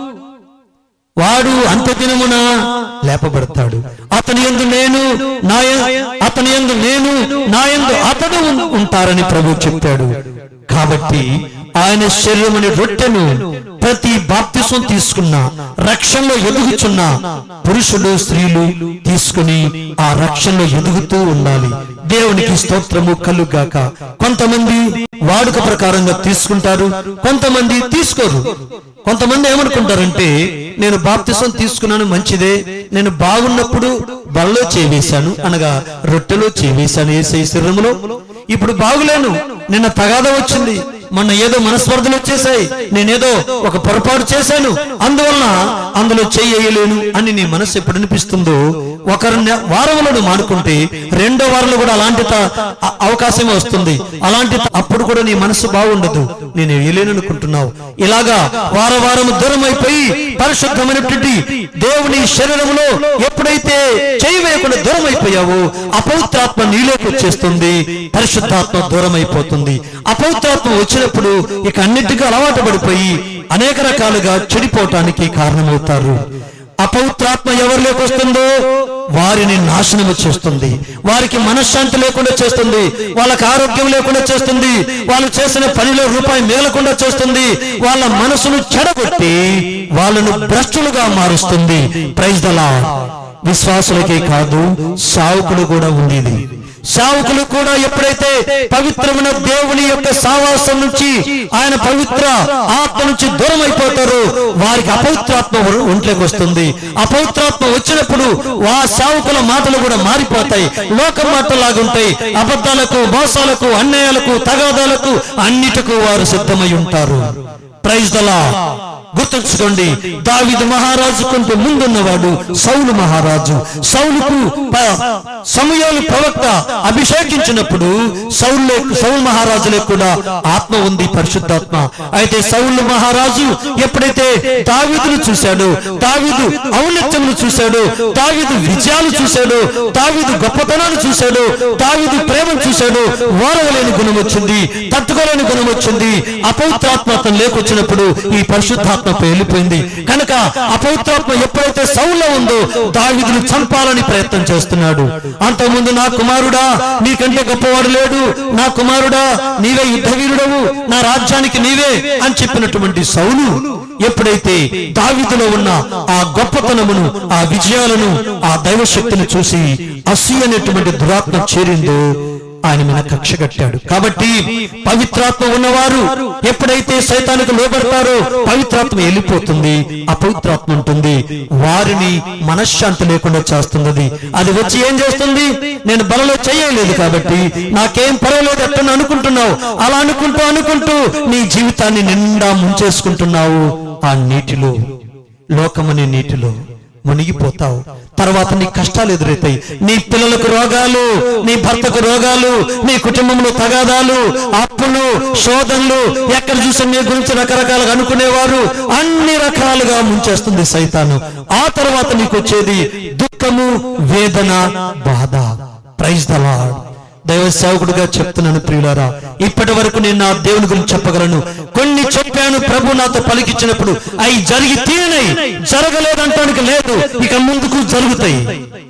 వాడు అంత్యదినమున లేపబడతాడు అతని యందు నేను నా య- అతని యందు నేను నా యందు అతడు ఉం- ఉంటారని ప్రభు చెప్పాడు కాబట్టి ఆయన శరీరముని రొట్టెను ప్రతి బాప్తిసం తీసుకున్న రక్షణలో ఎదుగుచున్న పురుషులు స్త్రీలు తీసుకుని ఆ రక్షణలో ఎదుగుతూ ఉండాలి దేవునికి స్తోత్రము కలుగాక కొంతమంది వాడుక ప్రకారంగా తీసుకుంటారు కొంతమంది తీసుకోరు కొంతమంది ఏమనుకుంటారంటే నేను బాప్తిసం తీసుకున్నాను మంచిదే నేను బాగున్నప్పుడు బలలో చేవేశాను అనగా రొట్టెలో చేవేశాను ఏసై శరీరములో ఇప్పుడు బాగులేను నిన్న తగాద వచ్చింది మొన్న ఏదో మనస్పర్ధలు వచ్చేసాయి నేనేదో ఒక పొరపాటు చేశాను అందువలన అందులో చెయ్యలేను అని నీ మనసు ఎప్పుడు అనిపిస్తుందో ఒకరి నె- వారంలో మానుకుంటే రెండో వారంలో కూడా అలాంటి త- అ- అవకాశమే వస్తుంది అలాంటి త- అప్పుడు కూడా నీ మనసు బాగుండదు నేను వేయలేను అనుకుంటున్నావు ఇలాగా వార వారం దూరం అయిపోయి పరిశుద్ధమైనటువంటి దేవుని శరీరంలో ఎప్పుడైతే చేయి వేయకుండా దూరం అయిపోయావో అపవిత్రాత్మ నీలోకి వచ్చేస్తుంది పరిశుద్ధాత్మ దూరం అయిపోతుంది అపవిత్రాత్మ వచ్చినప్పుడు ఇక అన్నిటికీ అలవాటు పడిపోయి అనేక రకాలుగా చెడిపోవటానికి కారణమవుతారు అపవిత్రాత్మ ఎవరిలోకి వస్తుందో వారిని నాశనము చేస్తుంది వారికి మనశ్శాంతి లేకుండా చేస్తుంది వాళ్ళకి ఆరోగ్యం లేకుండా చేస్తుంది వాళ్ళు చేసిన పనిలో రూపాయి మిగలకుండా చేస్తుంది వాళ్ళ మనసును చెడగొట్టి వాళ్ళను భ్రష్టులుగా మారుస్తుంది ప్రైజ్ దలా విశ్వాసులకే కాదు సావుకుడు కూడా ఉంది ఇది సేవకులు కూడా ఎప్పుడైతే పవిత్రమైన దేవుని యొక్క సావాసం నుంచి ఆయన పవిత్ర ఆత్మ నుంచి దూరం అయిపోతారో వారికి అపవిత్రాత్మ ఒంట్లోకి వస్తుంది అపవిత్రాత్మ వచ్చినప్పుడు ఆ సేవకుల మాటలు కూడా మారిపోతాయి లోక మాటలాగా ఉంటాయి అబద్ధాలకు మోసాలకు అన్యాయాలకు తగాదాలకు అన్నిటికీ వారు సిద్ధమై ఉంటారు ప్రైజ్ దలా గుర్తుంచుకోండి దావిదు మహారాజు కంటే ముందున్నవాడు సౌలు మహారాజు సౌలుకు ప- సమయాలు ప్రవక్త అభిషేకించినప్పుడు సౌలు సౌలు మహారాజులకు కూడా ఆత్మ ఉంది పరిశుద్ధాత్మ అయితే సౌలు మహారాజు ఎప్పుడైతే దావీదును చూశాడు దావీదు ఔన్నత్యమును చూశాడు దావీదు విజయాలు చూశాడు దావీదు గొప్పతనాన్ని చూశాడు దావీదు ప్రేమను చూశాడు ఓరవలేని గుణం వచ్చింది తట్టుకోలేని గుణం వచ్చింది అపవిత్రాత్మ అతను లేకొచ్చినప్పుడు ఈ పరిశుద్ధాత్మ వెళ్ళిపోయింది కనుక అపవిత్రాత్మ ఎప్పుడైతే సౌల్లో ఉందో దావీదును చంపాలని ప్రయత్నం చేస్తున్నాడు అంతకుముందు నా కుమారుడా నీకంటే గొప్పవాడు లేడు నా కుమారుడా నీవే యుద్ధ వీరుడవు నా రాజ్యానికి నీవే అని చెప్పినటువంటి సౌలు ఎప్పుడైతే దావీదులో ఉన్న ఆ గొప్పతనమును ఆ విజయాలను ఆ దైవశక్తిని చూసి అసి అనేటువంటి దురాత్మ చేరిందో ఆయన మీద కక్ష కట్టాడు కాబట్టి పవిత్రాత్మ ఉన్నవారు ఎప్పుడైతే సైతానికి లోబడతారో పవిత్రాత్మ వెళ్ళిపోతుంది అపవిత్రాత్మ ఉంటుంది వారిని మనశ్శాంతి లేకుండా చేస్తుంది అది. అది వచ్చి ఏం చేస్తుంది నేను బలలో చేయలేదు కాబట్టి నాకేం పర్వాలేదు అట్టని అనుకుంటున్నావు అలా అనుకుంటూ అనుకుంటూ నీ జీవితాన్ని నిండా ముంచేసుకుంటున్నావు ఆ నీటిలో లోకమనే నీటిలో మునిగిపోతావు తర్వాత నీ కష్టాలు ఎదురవుతాయి నీ పిల్లలకు రోగాలు నీ భర్తకు రోగాలు నీ కుటుంబంలో తగాదాలు అప్పులు శోధనలు ఎక్కడ చూసా నీ గురించి రకరకాలుగా అనుకునేవారు అన్ని రకాలుగా ముంచేస్తుంది సైతాను ఆ తర్వాత నీకు వచ్చేది దుఃఖము వేదన బాధ ప్రైజ్ ద లార్డ్ దైవ సేవకుడిగా చెప్తున్నాను ప్రియులారా ఇప్పటి వరకు నేను నా దేవుని గురించి చెప్పగలను కొన్ని చెప్పాను ప్రభు నాతో పలికిచ్చినప్పుడు అవి జరిగి తీరినాయి జరగలేదంటానికి లేదు ఇక ముందుకు జరుగుతాయి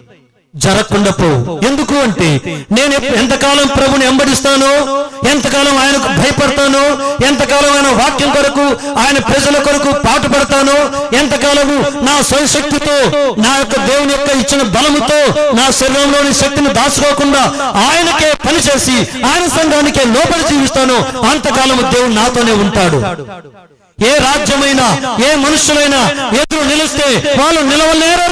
జరగకుండా పో ఎందుకు అంటే నేను ఎప్ప- ఎంతకాలం ప్రభుని వెంబడిస్తానో ఎంతకాలం ఆయనకు భయపడతానో ఎంతకాలం ఆయన వాక్యం కొరకు ఆయన ప్రజల కొరకు పాటుపడతానో ఎంతకాలము నా స్వశక్తితో నా యొక్క దేవుని యొక్క ఇచ్చిన బలముతో నా శరీరంలోని శక్తిని దాచుకోకుండా ఆయనకే పనిచేసి ఆయన సంఘానికే లోపలి జీవిస్తానో అంతకాలము దేవుడు నాతోనే ఉంటాడు ఏ రాజ్యమైనా ఏ మనుషులైనా ఎదురు నిలిస్తే వాళ్ళు నిలవలేరు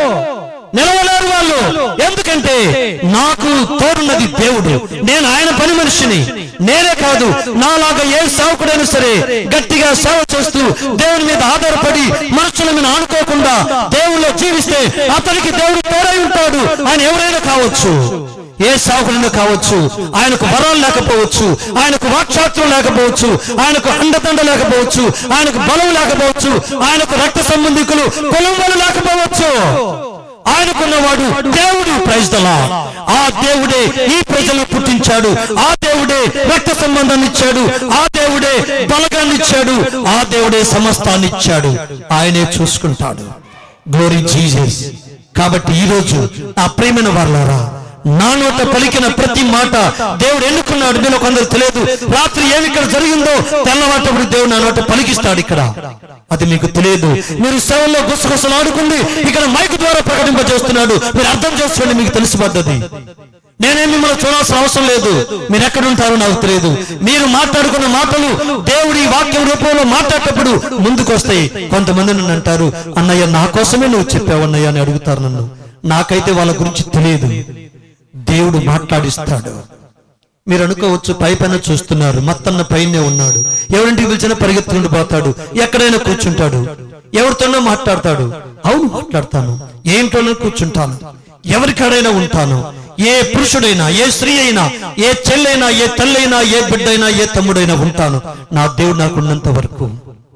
నిలవలేరు వాళ్ళు ఎందుకంటే నాకు తోడున్నది దేవుడు నేను ఆయన పని మనిషిని నేనే కాదు నాలాగా ఏ సేవకుడైనా సరే గట్టిగా సేవ చేస్తూ దేవుని మీద ఆధారపడి మనుషుల మీద ఆనుకోకుండా దేవుళ్ళో జీవిస్తే అతనికి దేవుడు తోడై ఉంటాడు ఆయన ఎవరైనా కావచ్చు ఏ సాకులను కావచ్చు ఆయనకు వరాలు లేకపోవచ్చు ఆయనకు వాక్చాత్రం లేకపోవచ్చు ఆయనకు అండదండ లేకపోవచ్చు ఆయనకు బలం లేకపోవచ్చు ఆయనకు రక్త సంబంధికులు కులం వాళ్ళు లేకపోవచ్చు ఆయనకున్నవాడు దేవుడు ప్రైజ్దలా ఆ దేవుడే ఈ ప్రజలను పుట్టించాడు ఆ దేవుడే రక్త సంబంధాన్ని ఇచ్చాడు ఆ దేవుడే బలగాన్ని ఇచ్చాడు ఆ దేవుడే సమస్తాన్ని ఇచ్చాడు ఆయనే చూసుకుంటాడు గ్లోరీ జీసస్ కాబట్టి ఈ రోజు ఆ ప్రేమైన వారలారా నా నోట పలికిన ప్రతి మాట దేవుడు ఎన్నుకున్నాడు నేను కొందరు తెలియదు రాత్రి ఏమి ఇక్కడ జరిగిందో తెల్లవాటప్పుడు దేవుడు నా నోట పలికిస్తాడు ఇక్కడ అది మీకు తెలియదు మీరు సేవల్లో గుసగుసలు ఆడుకుంది ఇక్కడ మైక్ ద్వారా ప్రకటింపజేస్తున్నాడు మీరు అర్థం చేసుకోండి మీకు తెలిసిపడ్డది నేనేం మిమ్మల్ని చూడాల్సిన అవసరం లేదు మీరు ఎక్కడ ఉంటారో నాకు తెలియదు మీరు మాట్లాడుకున్న మాటలు దేవుడి వాక్యం రూపంలో మాట్లాడేటప్పుడు ముందుకు వస్తాయి కొంతమంది నన్ను అంటారు అన్నయ్య నా కోసమే నువ్వు చెప్పావు అన్నయ్య అని అడుగుతారు నన్ను నాకైతే వాళ్ళ గురించి తెలియదు దేవుడు మాట్లాడిస్తాడు మీరు అనుకోవచ్చు పై పైన చూస్తున్నారు మత్తన్న పైనే ఉన్నాడు ఎవరింటికి పిలిచినా పరిగెత్తుకుంటూ పోతాడు ఎక్కడైనా కూర్చుంటాడు ఎవరితోనో మాట్లాడతాడు అవును మాట్లాడతాను ఏ ఇంట్లోనో కూర్చుంటాను ఎవరికాడైనా ఉంటాను ఏ పురుషుడైనా ఏ స్త్రీ అయినా ఏ చెల్లైనా ఏ తల్లైనా ఏ బిడ్డైనా ఏ తమ్ముడైనా ఉంటాను నా దేవుడు నాకు ఉన్నంత వరకు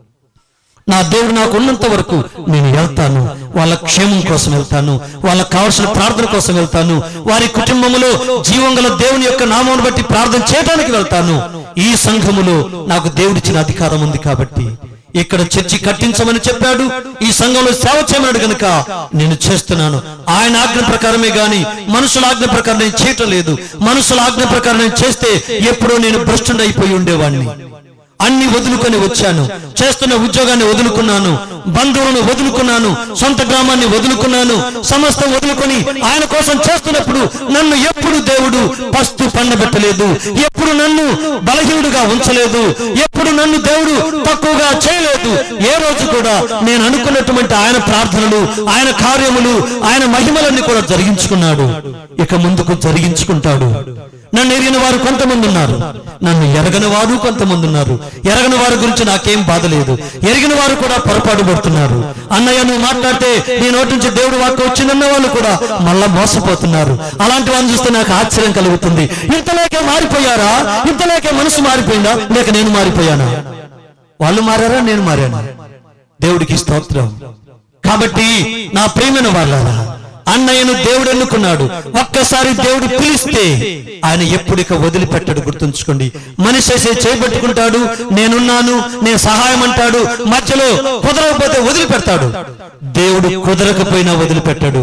నా దేవుడు నాకు ఉన్నంత వరకు నేను వెళ్తాను వాళ్ళ క్షేమం కోసం వెళ్తాను వాళ్ళకి కావాల్సిన ప్రార్థన కోసం వెళ్తాను వారి కుటుంబములో జీవం గల దేవుని యొక్క నామాన్ని బట్టి ప్రార్థన చేయడానికి వెళ్తాను ఈ సంఘములో నాకు దేవుడిచ్చిన అధికారం ఉంది కాబట్టి ఇక్కడ చర్చి కట్టించమని చెప్పాడు ఈ సంఘంలో సేవ చేయమన్నాడు గనుక నేను చేస్తున్నాను ఆయన ఆజ్ఞ ప్రకారమే గాని మనుషుల ఆజ్ఞ ప్రకారం నేను చేయటం లేదు మనుషుల ఆజ్ఞ ప్రకారం నేను చేస్తే ఎప్పుడో నేను భ్రష్టుడైపోయి ఉండేవాడిని అన్ని వదులుకొని వచ్చాను చేస్తున్న ఉద్యోగాన్ని వదులుకున్నాను బంధువులను వదులుకున్నాను సొంత గ్రామాన్ని వదులుకున్నాను సమస్తం వదులుకొని ఆయన కోసం చేస్తున్నప్పుడు నన్ను ఎప్పుడు దేవుడు పస్తు పండబెట్టలేదు ఎప్పుడు నన్ను బలహీనుడుగా ఉంచలేదు ఎప్పుడు నన్ను దేవుడు తక్కువగా చేయలేదు ఏ రోజు కూడా నేను అనుకున్నటువంటి ఆయన ప్రార్థనలు ఆయన కార్యములు ఆయన మహిమలన్నీ కూడా జరిగించుకున్నాడు ఇక ముందుకు జరిగించుకుంటాడు నన్ను ఎరిగిన వారు కొంతమంది ఉన్నారు నన్ను ఎరగని వారు కొంతమంది ఉన్నారు ఎరగని వారి గురించి నాకేం బాధ లేదు ఎరిగిన వారు కూడా పొరపాటు పడుతున్నారు అన్నయ్య నువ్వు మాట్లాడితే నీ నోటి నుంచి దేవుడు వాక్కు వచ్చిందన్న వాళ్ళు కూడా మళ్ళా మోసపోతున్నారు అలాంటి వాళ్ళని చూస్తే నాకు ఆశ్చర్యం కలుగుతుంది ఇంతలేకే మారిపోయారా ఇంతలేకే మనసు మారిపోయిందా లేక నేను మారిపోయానా వాళ్ళు మారారా నేను మారాను దేవుడికి స్తోత్రం కాబట్టి నా ప్రేమైన వాళ్ళారా అన్నయ్యను దేవుడు ఎన్నుకున్నాడు ఒక్కసారి దేవుడు పిలిస్తే ఆయన ఎప్పుడిక వదిలిపెట్టాడు గుర్తుంచుకోండి మనిషి అయితే చేయబట్టుకుంటాడు నేనున్నాను నేను సహాయం అంటాడు మధ్యలో కుదరకపోతే వదిలిపెడతాడు దేవుడు కుదరకపోయినా వదిలిపెట్టాడు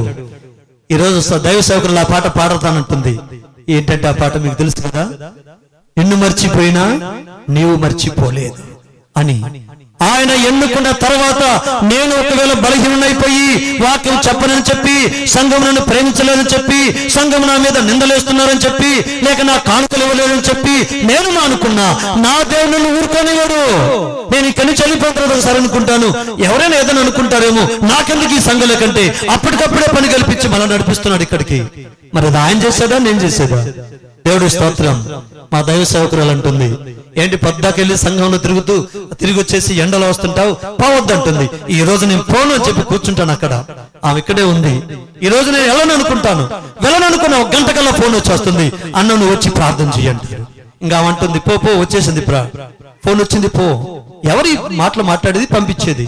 ఈరోజు స- దైవ సేవకులు ఆ పాట పాడతానంటుంది ఏంటంటే ఆ పాట మీకు తెలుసు కదా నిన్ను మర్చిపోయినా నీవు మర్చిపోలేదు అని ఆయన ఎన్నుకున్న తర్వాత నేను ఒకవేళ బలహీనైపోయి వాక్యం చెప్పనని చెప్పి సంఘం నన్ను ప్రేమించలేదని చెప్పి సంఘం నా మీద నిందలేస్తున్నారని చెప్పి లేక నా కానుకలు ఇవ్వలేదని చెప్పి నేను మానుకున్నా నా దేవుడు నన్ను ఊరుకోనివాడు నేను ఇక్కడి నుంచి వెళ్ళిపోతున్నది సరే అనుకుంటాను ఎవరైనా ఏదైనా అనుకుంటారేమో నాకెందుకు ఈ సంఘంలో కంటే అప్పటికప్పుడే పని కల్పించి మళ్ళీ నడిపిస్తున్నాడు ఇక్కడికి మరి అది ఆయన చేశాడా నేను చేసేదా దేవుడి స్తోత్రం మా దైవ సేవకురాలు అంటుంది ఏంటి పొద్దాకెళ్ళి సంఘంలో తిరుగుతూ తిరిగి వచ్చేసి ఎండలో వస్తుంటావు పోవద్దంటుంది ఈ రోజు నేను పోను అని చెప్పి కూర్చుంటాను అక్కడ ఆమె ఇక్కడే ఉంది ఈ రోజు నేను వెళ్ళను అనుకుంటాను వెళ్ళను అనుకున్న ఒక గంట కల్లా ఫోన్ వచ్చేస్తుంది అన్న నువ్వు వచ్చి ప్రార్థన చేయండి ఇంకా ఆమె అంటుంది పో పో వచ్చేసింది ప్రా ఫోన్ వచ్చింది పో ఎవరి మాటలు మాట్లాడేది పంపించేది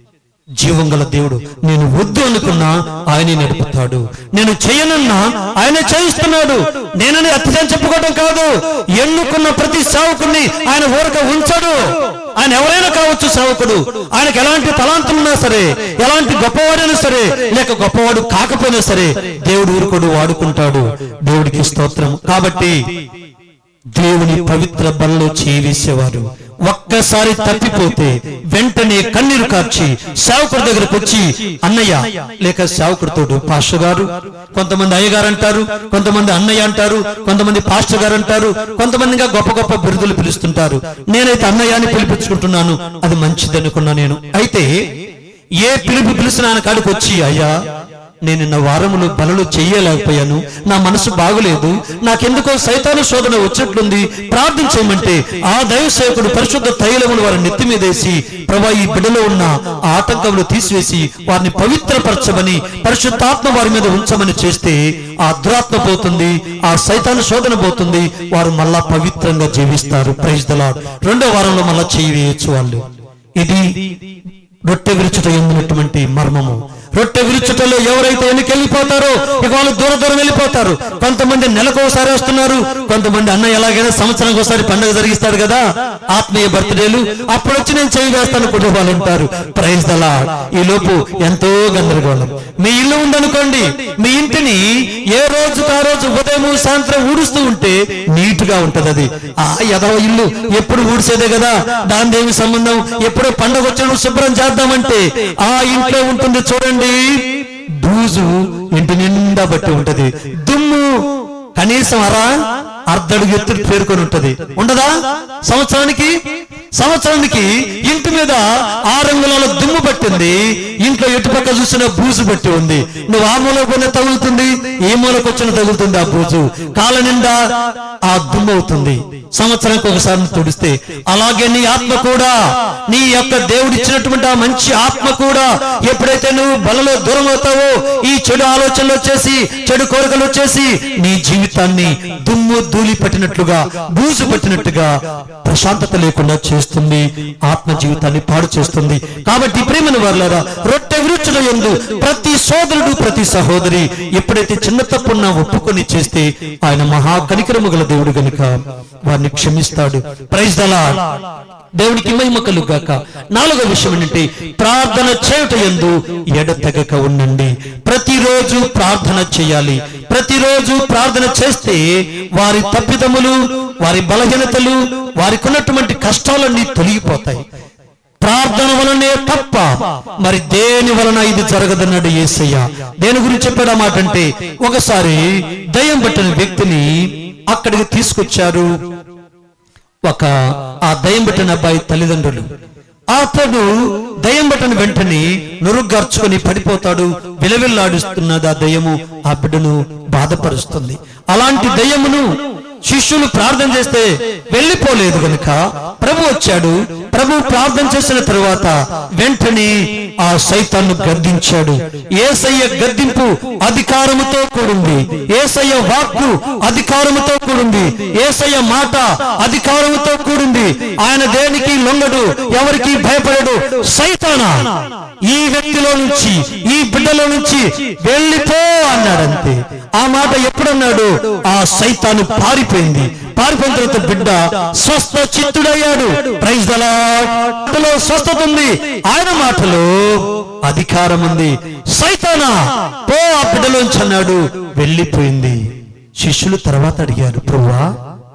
జీవం గల దేవుడు నేను వద్దు అనుకున్నా ఆయనే నడుపుతాడు నేను చేయనన్నా ఆయన చేయిస్తున్నాడు నేనని అత్యధికం చెప్పుకోవడం కాదు ఎన్నుకున్న ప్రతి సేవకుని ఆయన ఊరక ఉంచడు ఆయన ఎవరైనా కావచ్చు సేవకుడు ఆయనకు ఎలాంటి తలాంతులున్నా సరే ఎలాంటి గొప్పవాడైనా సరే లేక గొప్పవాడు కాకపోయినా సరే దేవుడు ఊరుకోడు వాడుకుంటాడు దేవుడికి స్తోత్రం కాబట్టి దేవుని పవిత్ర బలలో చేవేసేవారు ఒక్కసారి తప్పిపోతే వెంటనే కన్నీరు కార్చి సేవకుడి దగ్గరకు వచ్చి అన్నయ్య లేక సేవకుడితోడు పాస్టర్ గారు కొంతమంది అయ్యగారు అంటారు కొంతమంది అన్నయ్య అంటారు కొంతమంది పాస్టర్ గారు అంటారు కొంతమంది ఇంకా గొప్ప గొప్ప బిరుదులు పిలుస్తుంటారు నేనైతే అన్నయ్య అని పిలిపించుకుంటున్నాను అది మంచిది అనుకున్నా నేను అయితే ఏ పిలుపు పిలిచిన ఆయన కాడికి వచ్చి అయ్యా నేను నిన్న వారములు బలలు చెయ్యలేకపోయాను నా మనసు బాగులేదు నాకెందుకో సైతాను శోధన వచ్చినట్లుంది ప్రార్థన చేయమంటే ఆ దైవ సేవకుడు పరిశుద్ధ తైలములు వారి నెత్తి మీదేసి ప్రభా ఈ బిడ్డలో ఉన్న ఆ ఆటంకములు తీసివేసి వారిని పవిత్రపరచమని పరిశుద్ధాత్మ వారి మీద ఉంచమని చేస్తే ఆ దురాత్మ పోతుంది ఆ సైతాను శోధన పోతుంది వారు మళ్ళా పవిత్రంగా జీవిస్తారు ప్రైజ్ దలాడ్ రెండో వారంలో మళ్ళా చేయి వేయచ్చు వాళ్ళు ఇది రొట్టె విరుచుట ఎందునటువంటి మర్మము రొట్టె విరుచుటలో ఎవరైతే వెనక్కి వెళ్ళిపోతారో ఇక వాళ్ళు దూర దూరం వెళ్ళిపోతారు కొంతమంది నెలకు ఒకసారి వస్తున్నారు కొంతమంది అన్న ఎలాగైనా సంవత్సరానికి ఒకసారి పండుగ జరిగిస్తాడు కదా ఆత్మీయ బర్త్డేలు అప్పుడు వచ్చి నేను చేయి వేస్తాను కుటుంబాలు ఉంటారు ప్రైజ్ దలా ఈ లోపు ఎంతో గందరగోళం మీ ఇల్లు ఉందనుకోండి మీ ఇంటిని ఏ రోజుకు ఆ రోజు ఉదయం సాయంత్రం ఊడుస్తూ ఉంటే నీట్ గా ఉంటది అది ఆ ఎదవ ఇల్లు ఎప్పుడు ఊడిసేదే కదా దాని ఏమి సంబంధం ఎప్పుడో పండగ వచ్చినప్పుడు శుభ్రం చేద్దామంటే ఆ ఇంట్లో ఉంటుంది చూడండి బూజు ఇంటి నిండా బట్టి ఉంటది దుమ్ము కనీసం అరా అర్ధడుగు ఎత్తుడు పేర్కొని ఉంటది ఉండదా సంవత్సరానికి సంవత్సరానికి ఇంటి మీద ఆ రంగులలో దుమ్ము పట్టింది ఇంట్లో ఎటుపక్క చూసిన బూజు పట్టి ఉంది నువ్వు ఆ మూల కొన్ని తగులుతుంది ఈ మూలకు వచ్చిన తగులుతుంది ఆ బూజు కాళ్ళ నిండా ఆ దుమ్ము అవుతుంది సంవత్సరానికి ఒకసారి తుడిస్తే అలాగే నీ ఆత్మ కూడా నీ యొక్క దేవుడు ఇచ్చినటువంటి ఆ మంచి ఆత్మ కూడా ఎప్పుడైతే నువ్వు బలలో దూరం అవుతావో ఈ చెడు ఆలోచనలు వచ్చేసి చెడు కోరికలు వచ్చేసి నీ జీవితాన్ని దుమ్ము ధూళి పట్టినట్లుగా బూజు పట్టినట్టుగా ప్రశాంతత లేకుండా చేస్తుంది ఆత్మ జీవితాన్ని పాడు చేస్తుంది కాబట్టి ప్రేమను వర్లారా రొట్టె విరుచుల ఎందు ప్రతి సోదరుడు ప్రతి సహోదరి ఎప్పుడైతే చిన్న తప్పున్నా ఒప్పుకొని చేస్తే ఆయన మహా కనికరము గల దేవుడు గనుక వారిని క్షమిస్తాడు ప్రైజ్ దలా దేవునికి మహిమ కలుగాక నాలుగో విషయం ఏంటంటే ప్రార్థన చేయుట ఎందు ఎడతెగక ఉండండి ప్రతిరోజు ప్రార్థన చేయాలి ప్రతిరోజు ప్రార్థన చేస్తే వారి తప్పిదములు వారి బలహీనతలు వారికి ఉన్నటువంటి కష్టాలన్నీ తొలగిపోతాయి ప్రార్థన వలనే తప్ప మరి దేని వలన ఇది జరగదన్నాడు యేసయ్య దేని గురించి చెప్పాడు ఆ మాట అంటే ఒకసారి దయ్యం పట్టిన వ్యక్తిని అక్కడికి తీసుకొచ్చారు ఒక ఆ దయ్యం పట్టిన అబ్బాయి తల్లిదండ్రులు అతడు దయ్యం పట్టిన వెంటనే నురుగ్గార్చుకొని పడిపోతాడు విలవిల్లాడిస్తున్నది ఆ దయ్యము ఆ బిడ్డను బాధపరుస్తుంది అలాంటి దయ్యమును శిష్యులు ప్రార్థన చేస్తే వెళ్ళిపోలేదు గనుక ప్రభు వచ్చాడు ప్రభు ప్రార్థన చేసిన తరువాత వెంటనే ఆ సైతాన్ని గద్దించాడు ఏసయ్య గద్దింపు అధికారముతో కూడింది ఏసయ్య వాక్కు అధికారముతో కూడింది ఏసయ్య మాట అధికారముతో కూడింది ఆయన దేనికి లొంగడు ఎవరికి భయపడడు సైతానా ఈ వ్యక్తిలో నుంచి ఈ బిడ్డలో నుంచి వెళ్ళిపో అన్నాడంతే ఆ మాట ఎప్పుడన్నాడు ఆ సైతాను పారిపోయింది పారిపోయిన తర్వాత బిడ్డ స్వస్థ చిత్తుడయ్యాడు ప్రైజ్ దళలో స్వస్థత ఉంది ఆయన మాటలో అధికారం ఉంది సైతానా పో ఆ బిడ్డలోంచి అన్నాడు వెళ్ళిపోయింది శిష్యులు తర్వాత అడిగారు ప్రభువా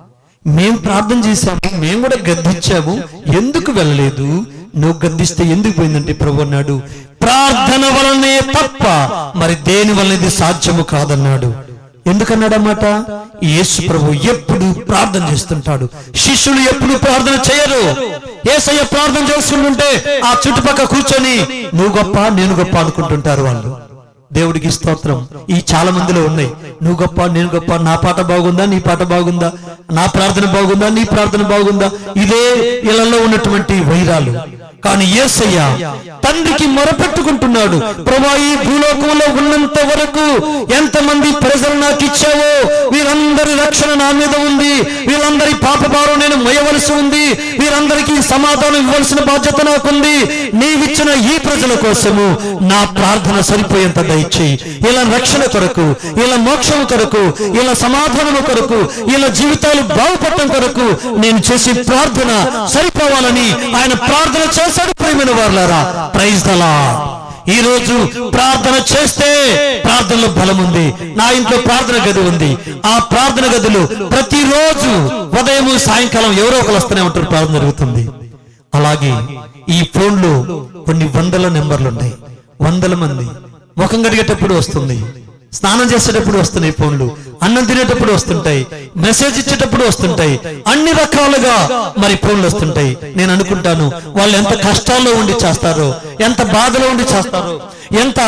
మేము ప్రార్థన చేశాము మేము కూడా గద్దించాము ఎందుకు వెళ్ళలేదు నువ్వు గద్దిస్తే ఎందుకు పోయిందంటే ప్రభు అన్నాడు ప్రార్థన వలనే తప్ప మరి దేని వలన ఇది సాధ్యము కాదన్నాడు ఎందుకన్నాడన్నమాట యేసు ప్రభు ఎప్పుడు ప్రార్థన చేస్తుంటాడు శిష్యులు ఎప్పుడు ప్రార్థన చేయరు ఏసయ్య ప్రార్థన చేస్తుంటుంటే ఆ చుట్టుపక్కల కూర్చొని నువ్వు గొప్ప నేను గొప్ప అనుకుంటుంటారు వాళ్ళు దేవుడికి స్తోత్రం ఈ చాలా మందిలో ఉన్నాయి నువ్వు గొప్ప నేను గొప్ప నా పాట బాగుందా నీ పాట బాగుందా నా ప్రార్థన బాగుందా నీ ప్రార్థన బాగుందా ఇదే ఇళ్లలో ఉన్నటువంటి వైరాలు కానీ యేసయ్య తండ్రికి మొరపెట్టుకుంటున్నాడు ప్రభా ఈ భూలోకంలో ఉన్నంత వరకు ఎంతమంది ప్రజలు నాకు ఇచ్చావో వీరందరి రక్షణ నా మీద ఉంది వీళ్ళందరి పాపభారం నేను మొయ్యవలసి ఉంది వీరందరికీ సమాధానం ఇవ్వాల్సిన బాధ్యత నాకుంది నీవిచ్చిన ఈ ప్రజల కోసము నా ప్రార్థన సరిపోయేంత దయచేయి ఇలా రక్షణ కొరకు ఇలా మోక్షం కొరకు ఇలా సమాధానం కొరకు ఇలా జీవితాలు బాగుపడటం కొరకు నేను చేసే ప్రార్థన సరిపోవాలని ఆయన ప్రార్థన చేశాడు ప్రేమైన వారులారా ప్రైజ్ దలా ఈ రోజు ప్రార్థన చేస్తే ప్రార్థనలో బలం ఉంది నా ఇంట్లో ప్రార్థన గది ఉంది ఆ ప్రార్థన గదిలో ప్రతిరోజు ఉదయం సాయంకాలం ఎవరో ఒకరు వస్తూనే ఉంటారు ప్రార్థన జరుగుతుంది అలాగే ఈ ఫోన్లో కొన్ని వందల నెంబర్లు ఉన్నాయి వందల మంది ముఖం కడిగేటప్పుడు వస్తుంది స్నానం చేసేటప్పుడు వస్తున్నాయి ఫోన్లు అన్నం తినేటప్పుడు వస్తుంటాయి మెసేజ్ ఇచ్చేటప్పుడు వస్తుంటాయి అన్ని రకాలుగా మరి ఫోన్లు వస్తుంటాయి నేను అనుకుంటాను వాళ్ళు ఎంత కష్టాల్లో ఉండి చేస్తారో ఎంత బాధలో ఉండి చేస్తారో ఎంత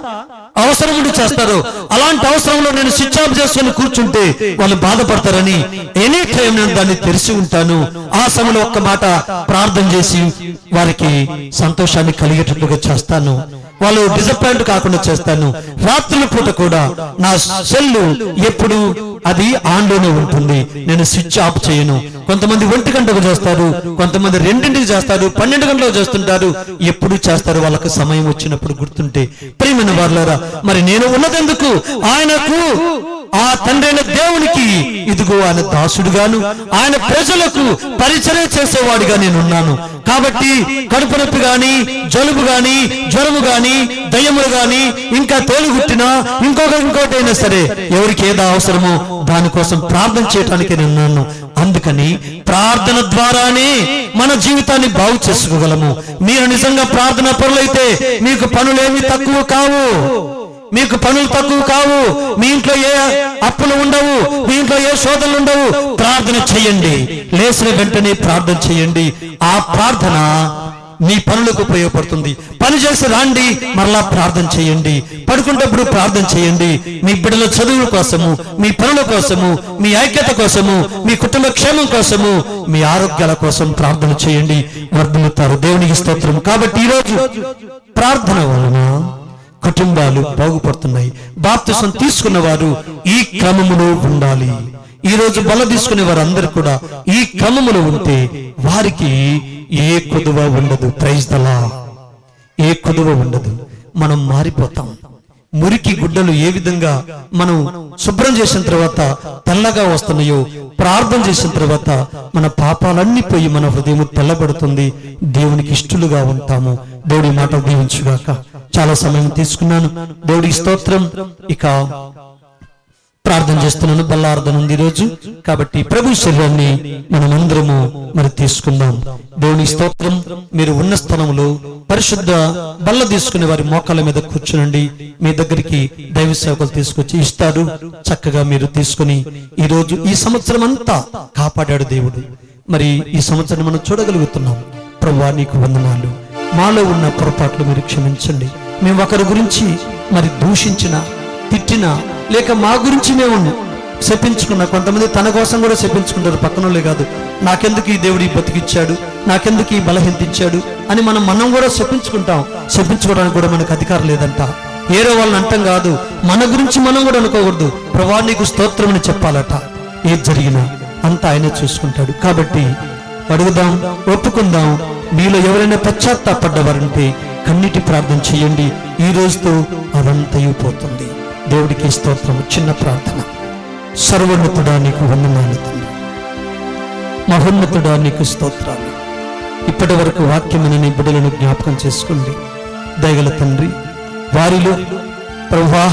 అవసరం ఉండి చేస్తారో అలాంటి అవసరంలో నేను స్విచ్ ఆఫ్ చేసుకుని కూర్చుంటే వాళ్ళు బాధపడతారని ఎనీ టైం నేను దాన్ని తెరిచి ఉంటాను ఆ సమయంలో ఒక్క మాట ప్రార్థన చేసి వారికి సంతోషాన్ని కలిగేటట్లుగా చేస్తాను వాళ్ళు డిసప్పాయింట్ కాకుండా చేస్తాను రాత్రుల పూట కూడా నా సెల్లు ఎప్పుడు అది ఆన్ లోనే ఉంటుంది నేను స్విచ్ ఆఫ్ చేయను కొంతమంది ఒంటి గంటకు చేస్తారు కొంతమంది రెండింటికి చేస్తారు పన్నెండు గంటలకు చేస్తుంటారు ఎప్పుడు చేస్తారు వాళ్ళకి సమయం వచ్చినప్పుడు గుర్తుంటే ప్రియమైన వాళ్ళారా మరి నేను ఉన్నదెందుకు ఆయనకు ఆ తండ్రైన దేవునికి ఇదిగో ఆయన దాసుడుగాను ఆయన ప్రజలకు పరిచయం చేసేవాడిగా నేను ఉన్నాను కాబట్టి కడుపు నొప్పి గాని జలుబు గాని జ్వరము గాని దయ్యములు గాని ఇంకా తోలుగుట్టినా ఇంకొక ఇంకోటి అయినా సరే ఎవరికి ఏదో అవసరమో దానికోసం ప్రార్థన చేయటానికి నేను ఉన్నాను అందుకని ప్రార్థన ద్వారానే మన జీవితాన్ని బాగు చేసుకోగలము మీరు నిజంగా ప్రార్థన పరులైతే మీకు పనులేమి తక్కువ కావు మీకు పనులు తక్కువ కావు మీ ఇంట్లో ఏ అప్పులు ఉండవు మీ ఇంట్లో ఏ శోధనలు ఉండవు ప్రార్థన చేయండి లేచిన వెంటనే ప్రార్థన చేయండి ఆ ప్రార్థన మీ పనులకు ఉపయోగపడుతుంది పని చేసి రాండి మరలా ప్రార్థన చేయండి పడుకుంటప్పుడు ప్రార్థన చేయండి మీ బిడ్డల చదువుల కోసము మీ పనుల కోసము మీ ఐక్యత కోసము మీ కుటుంబ క్షేమం కోసము మీ ఆరోగ్యాల కోసం ప్రార్థన చేయండి వర్ధలుతారు దేవునికి స్తోత్రం కాబట్టి ఈరోజు ప్రార్థన వలన కుటుంబాలు బాగుపడుతున్నాయి బాప్తిసం తీసుకున్న వారు ఈ క్రమములో ఉండాలి ఈ రోజు బల తీసుకునే వారందరూ కూడా ఈ క్రమములో ఉంటే వారికి ఏ కొదువ ఉండదు ప్రైజ్ దలా ఏ కొదువ ఉండదు మనం మారిపోతాం మురికి గుడ్డలు ఏ విధంగా మనం శుభ్రం చేసిన తర్వాత తెల్లగా వస్తున్నాయో ప్రార్థన చేసిన తర్వాత మన పాపాలన్నీ పోయి మన హృదయం తెల్లబడుతుంది దేవునికి ఇష్టలుగా ఉంటాము దేవుడి మాట దీవించుగాక చాలా సమయం తీసుకున్నాను దేవుడి స్తోత్రం ఇక ప్రార్థన చేస్తున్నాను బల్లార్థన ఉంది ఈరోజు కాబట్టి ప్రభు శరీరాన్ని మనమందరము మరి తీసుకుందాం దేవుని స్తోత్రం మీరు ఉన్న స్థలంలో పరిశుద్ధ బల్ల తీసుకునే వారి మోకాళ్ళ మీద కూర్చునండి మీ దగ్గరికి దైవ సేవకులు తీసుకొచ్చి ఇస్తారు చక్కగా మీరు తీసుకుని ఈ రోజు ఈ సంవత్సరం అంతా కాపాడాడు దేవుడు మరి ఈ సంవత్సరం మనం చూడగలుగుతున్నాం ప్రభా నీకు వందనాలు మాలో ఉన్న పొరపాట్లు మీరు క్షమించండి మేము ఒకరి గురించి మరి దూషించిన తిట్టిన లేక మా గురించి మేము శపించుకున్నా కొంతమంది తన కోసం కూడా శపించుకుంటారు పక్కనోళ్ళే కాదు నాకెందుకు ఈ దేవుడు ఈ బతికిచ్చాడు నాకెందుకు ఈ బలహీనత ఇచ్చాడు అని మనం మనం కూడా శపించుకుంటాం శపించుకోవడానికి కూడా మనకు అధికారం లేదంట ఏరో వాళ్ళని అంటాం కాదు మన గురించి మనం కూడా అనుకోకూడదు ప్రభా నీకు స్తోత్రం అని చెప్పాలట ఏది జరిగినా అంతా ఆయనే చూసుకుంటాడు కాబట్టి అడుగుదాం ఒప్పుకుందాం మీలో ఎవరైనా పశ్చాత్తాపడ్డవారంటే కన్నీటి ప్రార్థన చేయండి ఈ రోజుతో అదంతయు పోతుంది దేవుడికి స్తోత్రం చిన్న ప్రార్థన సర్వోన్నతుడా నీకు వందనాలు తండ్రి మహోన్నతుడా నీకు స్తోత్రాలు ఇప్పటి వరకు వాక్యమైన నీ బిడ్డలను జ్ఞాపకం చేసుకోండి దయగల తండ్రి వారిలో ప్రవా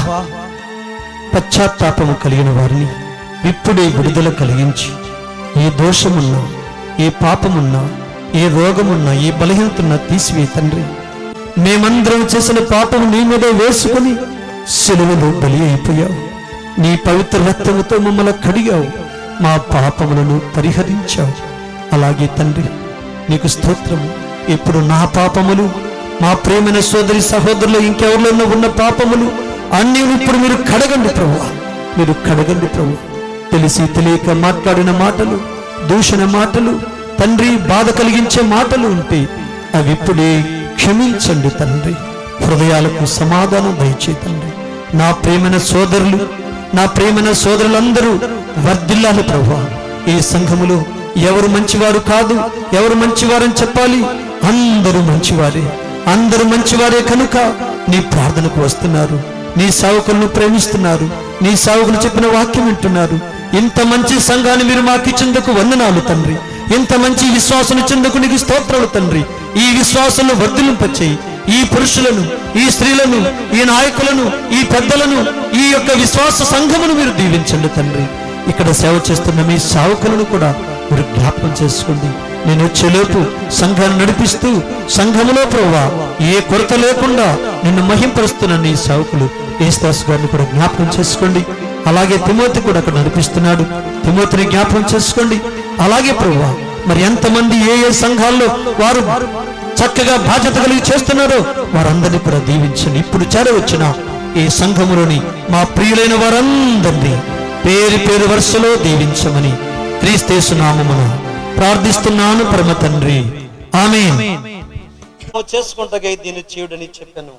పశ్చాత్తాపము కలిగిన వారిని ఇప్పుడే విడుదల కలిగించి ఏ దోషమున్నా ఏ పాపమున్నా ఏ రోగమున్నా ఏ బలహీనతన్నా తీసివే తండ్రి మేమందరం చేసిన పాపము నీ మీద వేసుకుని సెలవులో బలి అయిపోయావు నీ పవిత్ర రక్తముతో మమ్మల్ని కడిగావు మా పాపములను పరిహరించావు అలాగే తండ్రి నీకు స్తోత్రము ఇప్పుడు నా పాపములు మా ప్రేమైన సోదరి సహోదరులు ఇంకెవరిలో ఉన్న పాపములు అన్నీ ఇప్పుడు మీరు కడగండి ప్రభు మీరు కడగండి ప్రభు తెలిసి తెలియక మాట్లాడిన మాటలు దూషణ మాటలు తండ్రి బాధ కలిగించే మాటలు ఉంటే అవి ఇప్పుడే క్షమించండి తండ్రి హృదయాలకు సమాధానం దయచే తండ్రి నా ప్రేమైన సోదరులు నా ప్రేమైన సోదరులందరూ వర్ధిల్లాలి ప్రభు ఈ సంఘములో ఎవరు మంచివారు కాదు ఎవరు మంచివారని చెప్పాలి అందరూ మంచివారే అందరూ మంచివారే కనుక నీ ప్రార్థనకు వస్తున్నారు నీ సేవకులను ప్రేమిస్తున్నారు నీ సేవకులు చెప్పిన వాక్యం వింటున్నారు ఇంత మంచి సంఘాన్ని మీరు మాకు ఇచ్చేందుకు వందనాలు తండ్రి ఇంత మంచి విశ్వాసం ఇచ్చేందుకు నీకు స్తోత్రాలు తండ్రి ఈ విశ్వాసంలో వర్ధిలింపచేయి ఈ పురుషులను ఈ స్త్రీలను ఈ నాయకులను ఈ పెద్దలను ఈ యొక్క విశ్వాస సంఘమును మీరు దీవించండి తండ్రి ఇక్కడ సేవ చేస్తున్న మీ సేవకులను కూడా మీరు జ్ఞాపకం చేసుకోండి నేను వచ్చేలోపు సంఘాన్ని నడిపిస్తూ సంఘములో ప్రభావ ఏ కొరత లేకుండా నిన్ను మహింపరుస్తున్న నీ సేవకులు ఏస్తాస్ గారిని కూడా జ్ఞాపకం చేసుకోండి అలాగే తిమోతి కూడా అక్కడ నడిపిస్తున్నాడు తిమోతిని జ్ఞాపకం చేసుకోండి అలాగే ప్రభు మరి ఎంతమంది ఏ ఏ సంఘాల్లో వారు చక్కగా బాధ్యత కలిగి చేస్తున్నారో వారందరినీ కూడా దీవించండి ఇప్పుడు చేరవచ్చిన ఈ సంఘములోని మా ప్రియులైన వారందరినీ పేరు పేరు వరుసలో దీవించమని క్రీస్తేసు నామమున ప్రార్థిస్తున్నాను పరమ తండ్రి ఆమె చేసుకుంటగై దీన్ని చేయుడని చెప్పాను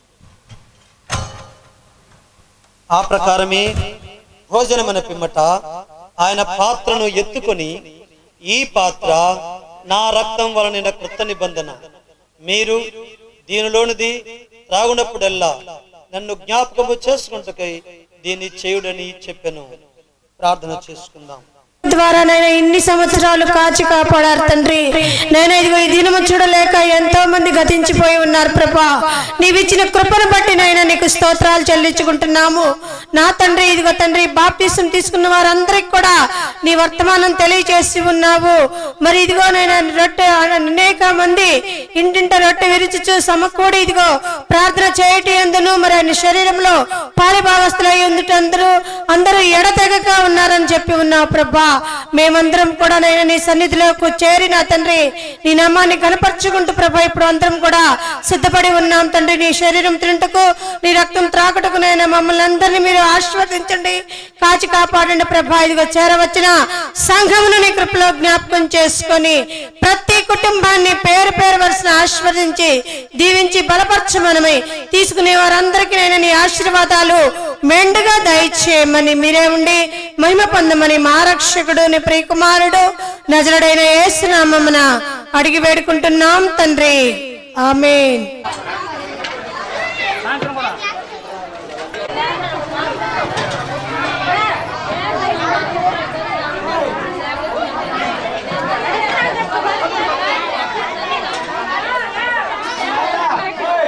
ఆ ప్రకారమే భోజనమైన పిమ్మట ఆయన పాత్రను ఎత్తుకొని ఈ పాత్ర నా రక్తం వలన కృత నిబంధన మీరు దీనిలోనిది త్రాగునప్పుడల్లా నన్ను జ్ఞాపకము చేసుకుంటకై దీన్ని చేయుడని చెప్పాను ప్రార్థన చేసుకుందాం ద్వారా నేను ఇన్ని సంవత్సరాలు కాచి కాపాడారు తండ్రి నేను ఇదిగో ఈ దినము చూడలేక ఎంతో మంది గతించిపోయి ఉన్నారు ప్రభా నీవిచ్చిన కృపను బట్టి నైనా నీకు స్తోత్రాలు చెల్లించుకుంటున్నాము నా తండ్రి ఇదిగో తండ్రి బాప్తీసం తీసుకున్న వారందరికి కూడా నీ వర్తమానం తెలియజేసి ఉన్నావు మరి ఇదిగో నేను రొట్టె అనేక మంది ఇంటింట రొట్టె విరుచుచు సమకూడి ఇదిగో ప్రార్థన చేయటి ఎందును మరి ఆయన శరీరంలో పాలిభాగస్తులై ఉందుట అందరూ అందరూ ఎడతెగక ఉన్నారని చెప్పి ఉన్నావు ప్రభా మేమందరం కూడా నేను నీ సన్నిధిలోకి చేరి నా తండ్రి నీ నామాన్ని కనపరుచుకుంటూ ప్రభా ఇప్పుడు అందరం కూడా సిద్ధపడి ఉన్నాం తండ్రి నీ శరీరం తింటకు నీ రక్తం త్రాకుటకు నేను మమ్మల్ని అందరినీ మీరు ఆశీర్వదించండి కాచి కాపాడండి ప్రభా ఇదిగో చేరవచ్చిన సంఘమును నీ కృపలో జ్ఞాపకం చేసుకొని ప్రతి కుటుంబాన్ని పేరు పేరు వరుసన ఆశీర్వదించి దీవించి బలపరచమనమై తీసుకునే వారందరికీ నేను నీ ఆశీర్వాదాలు మెండుగా దయచేయమని మీరే ఉండి మహిమ పొందమని మా రక్షకుడు నీ ప్రియకుమారుడు నజరుడైన యేసునామమున అడిగి వేడుకుంటున్నాం తండ్రి ఆమేన్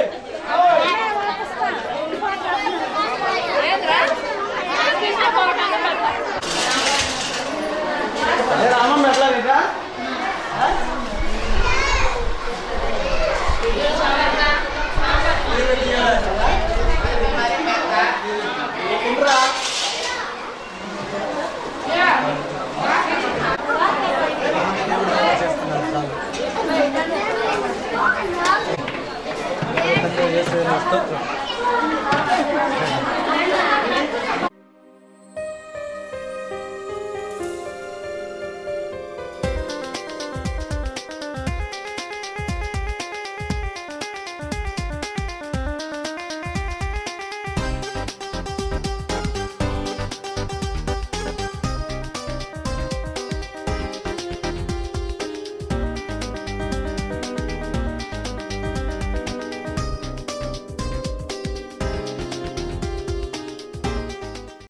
Entra. యేసు స్తోత్రం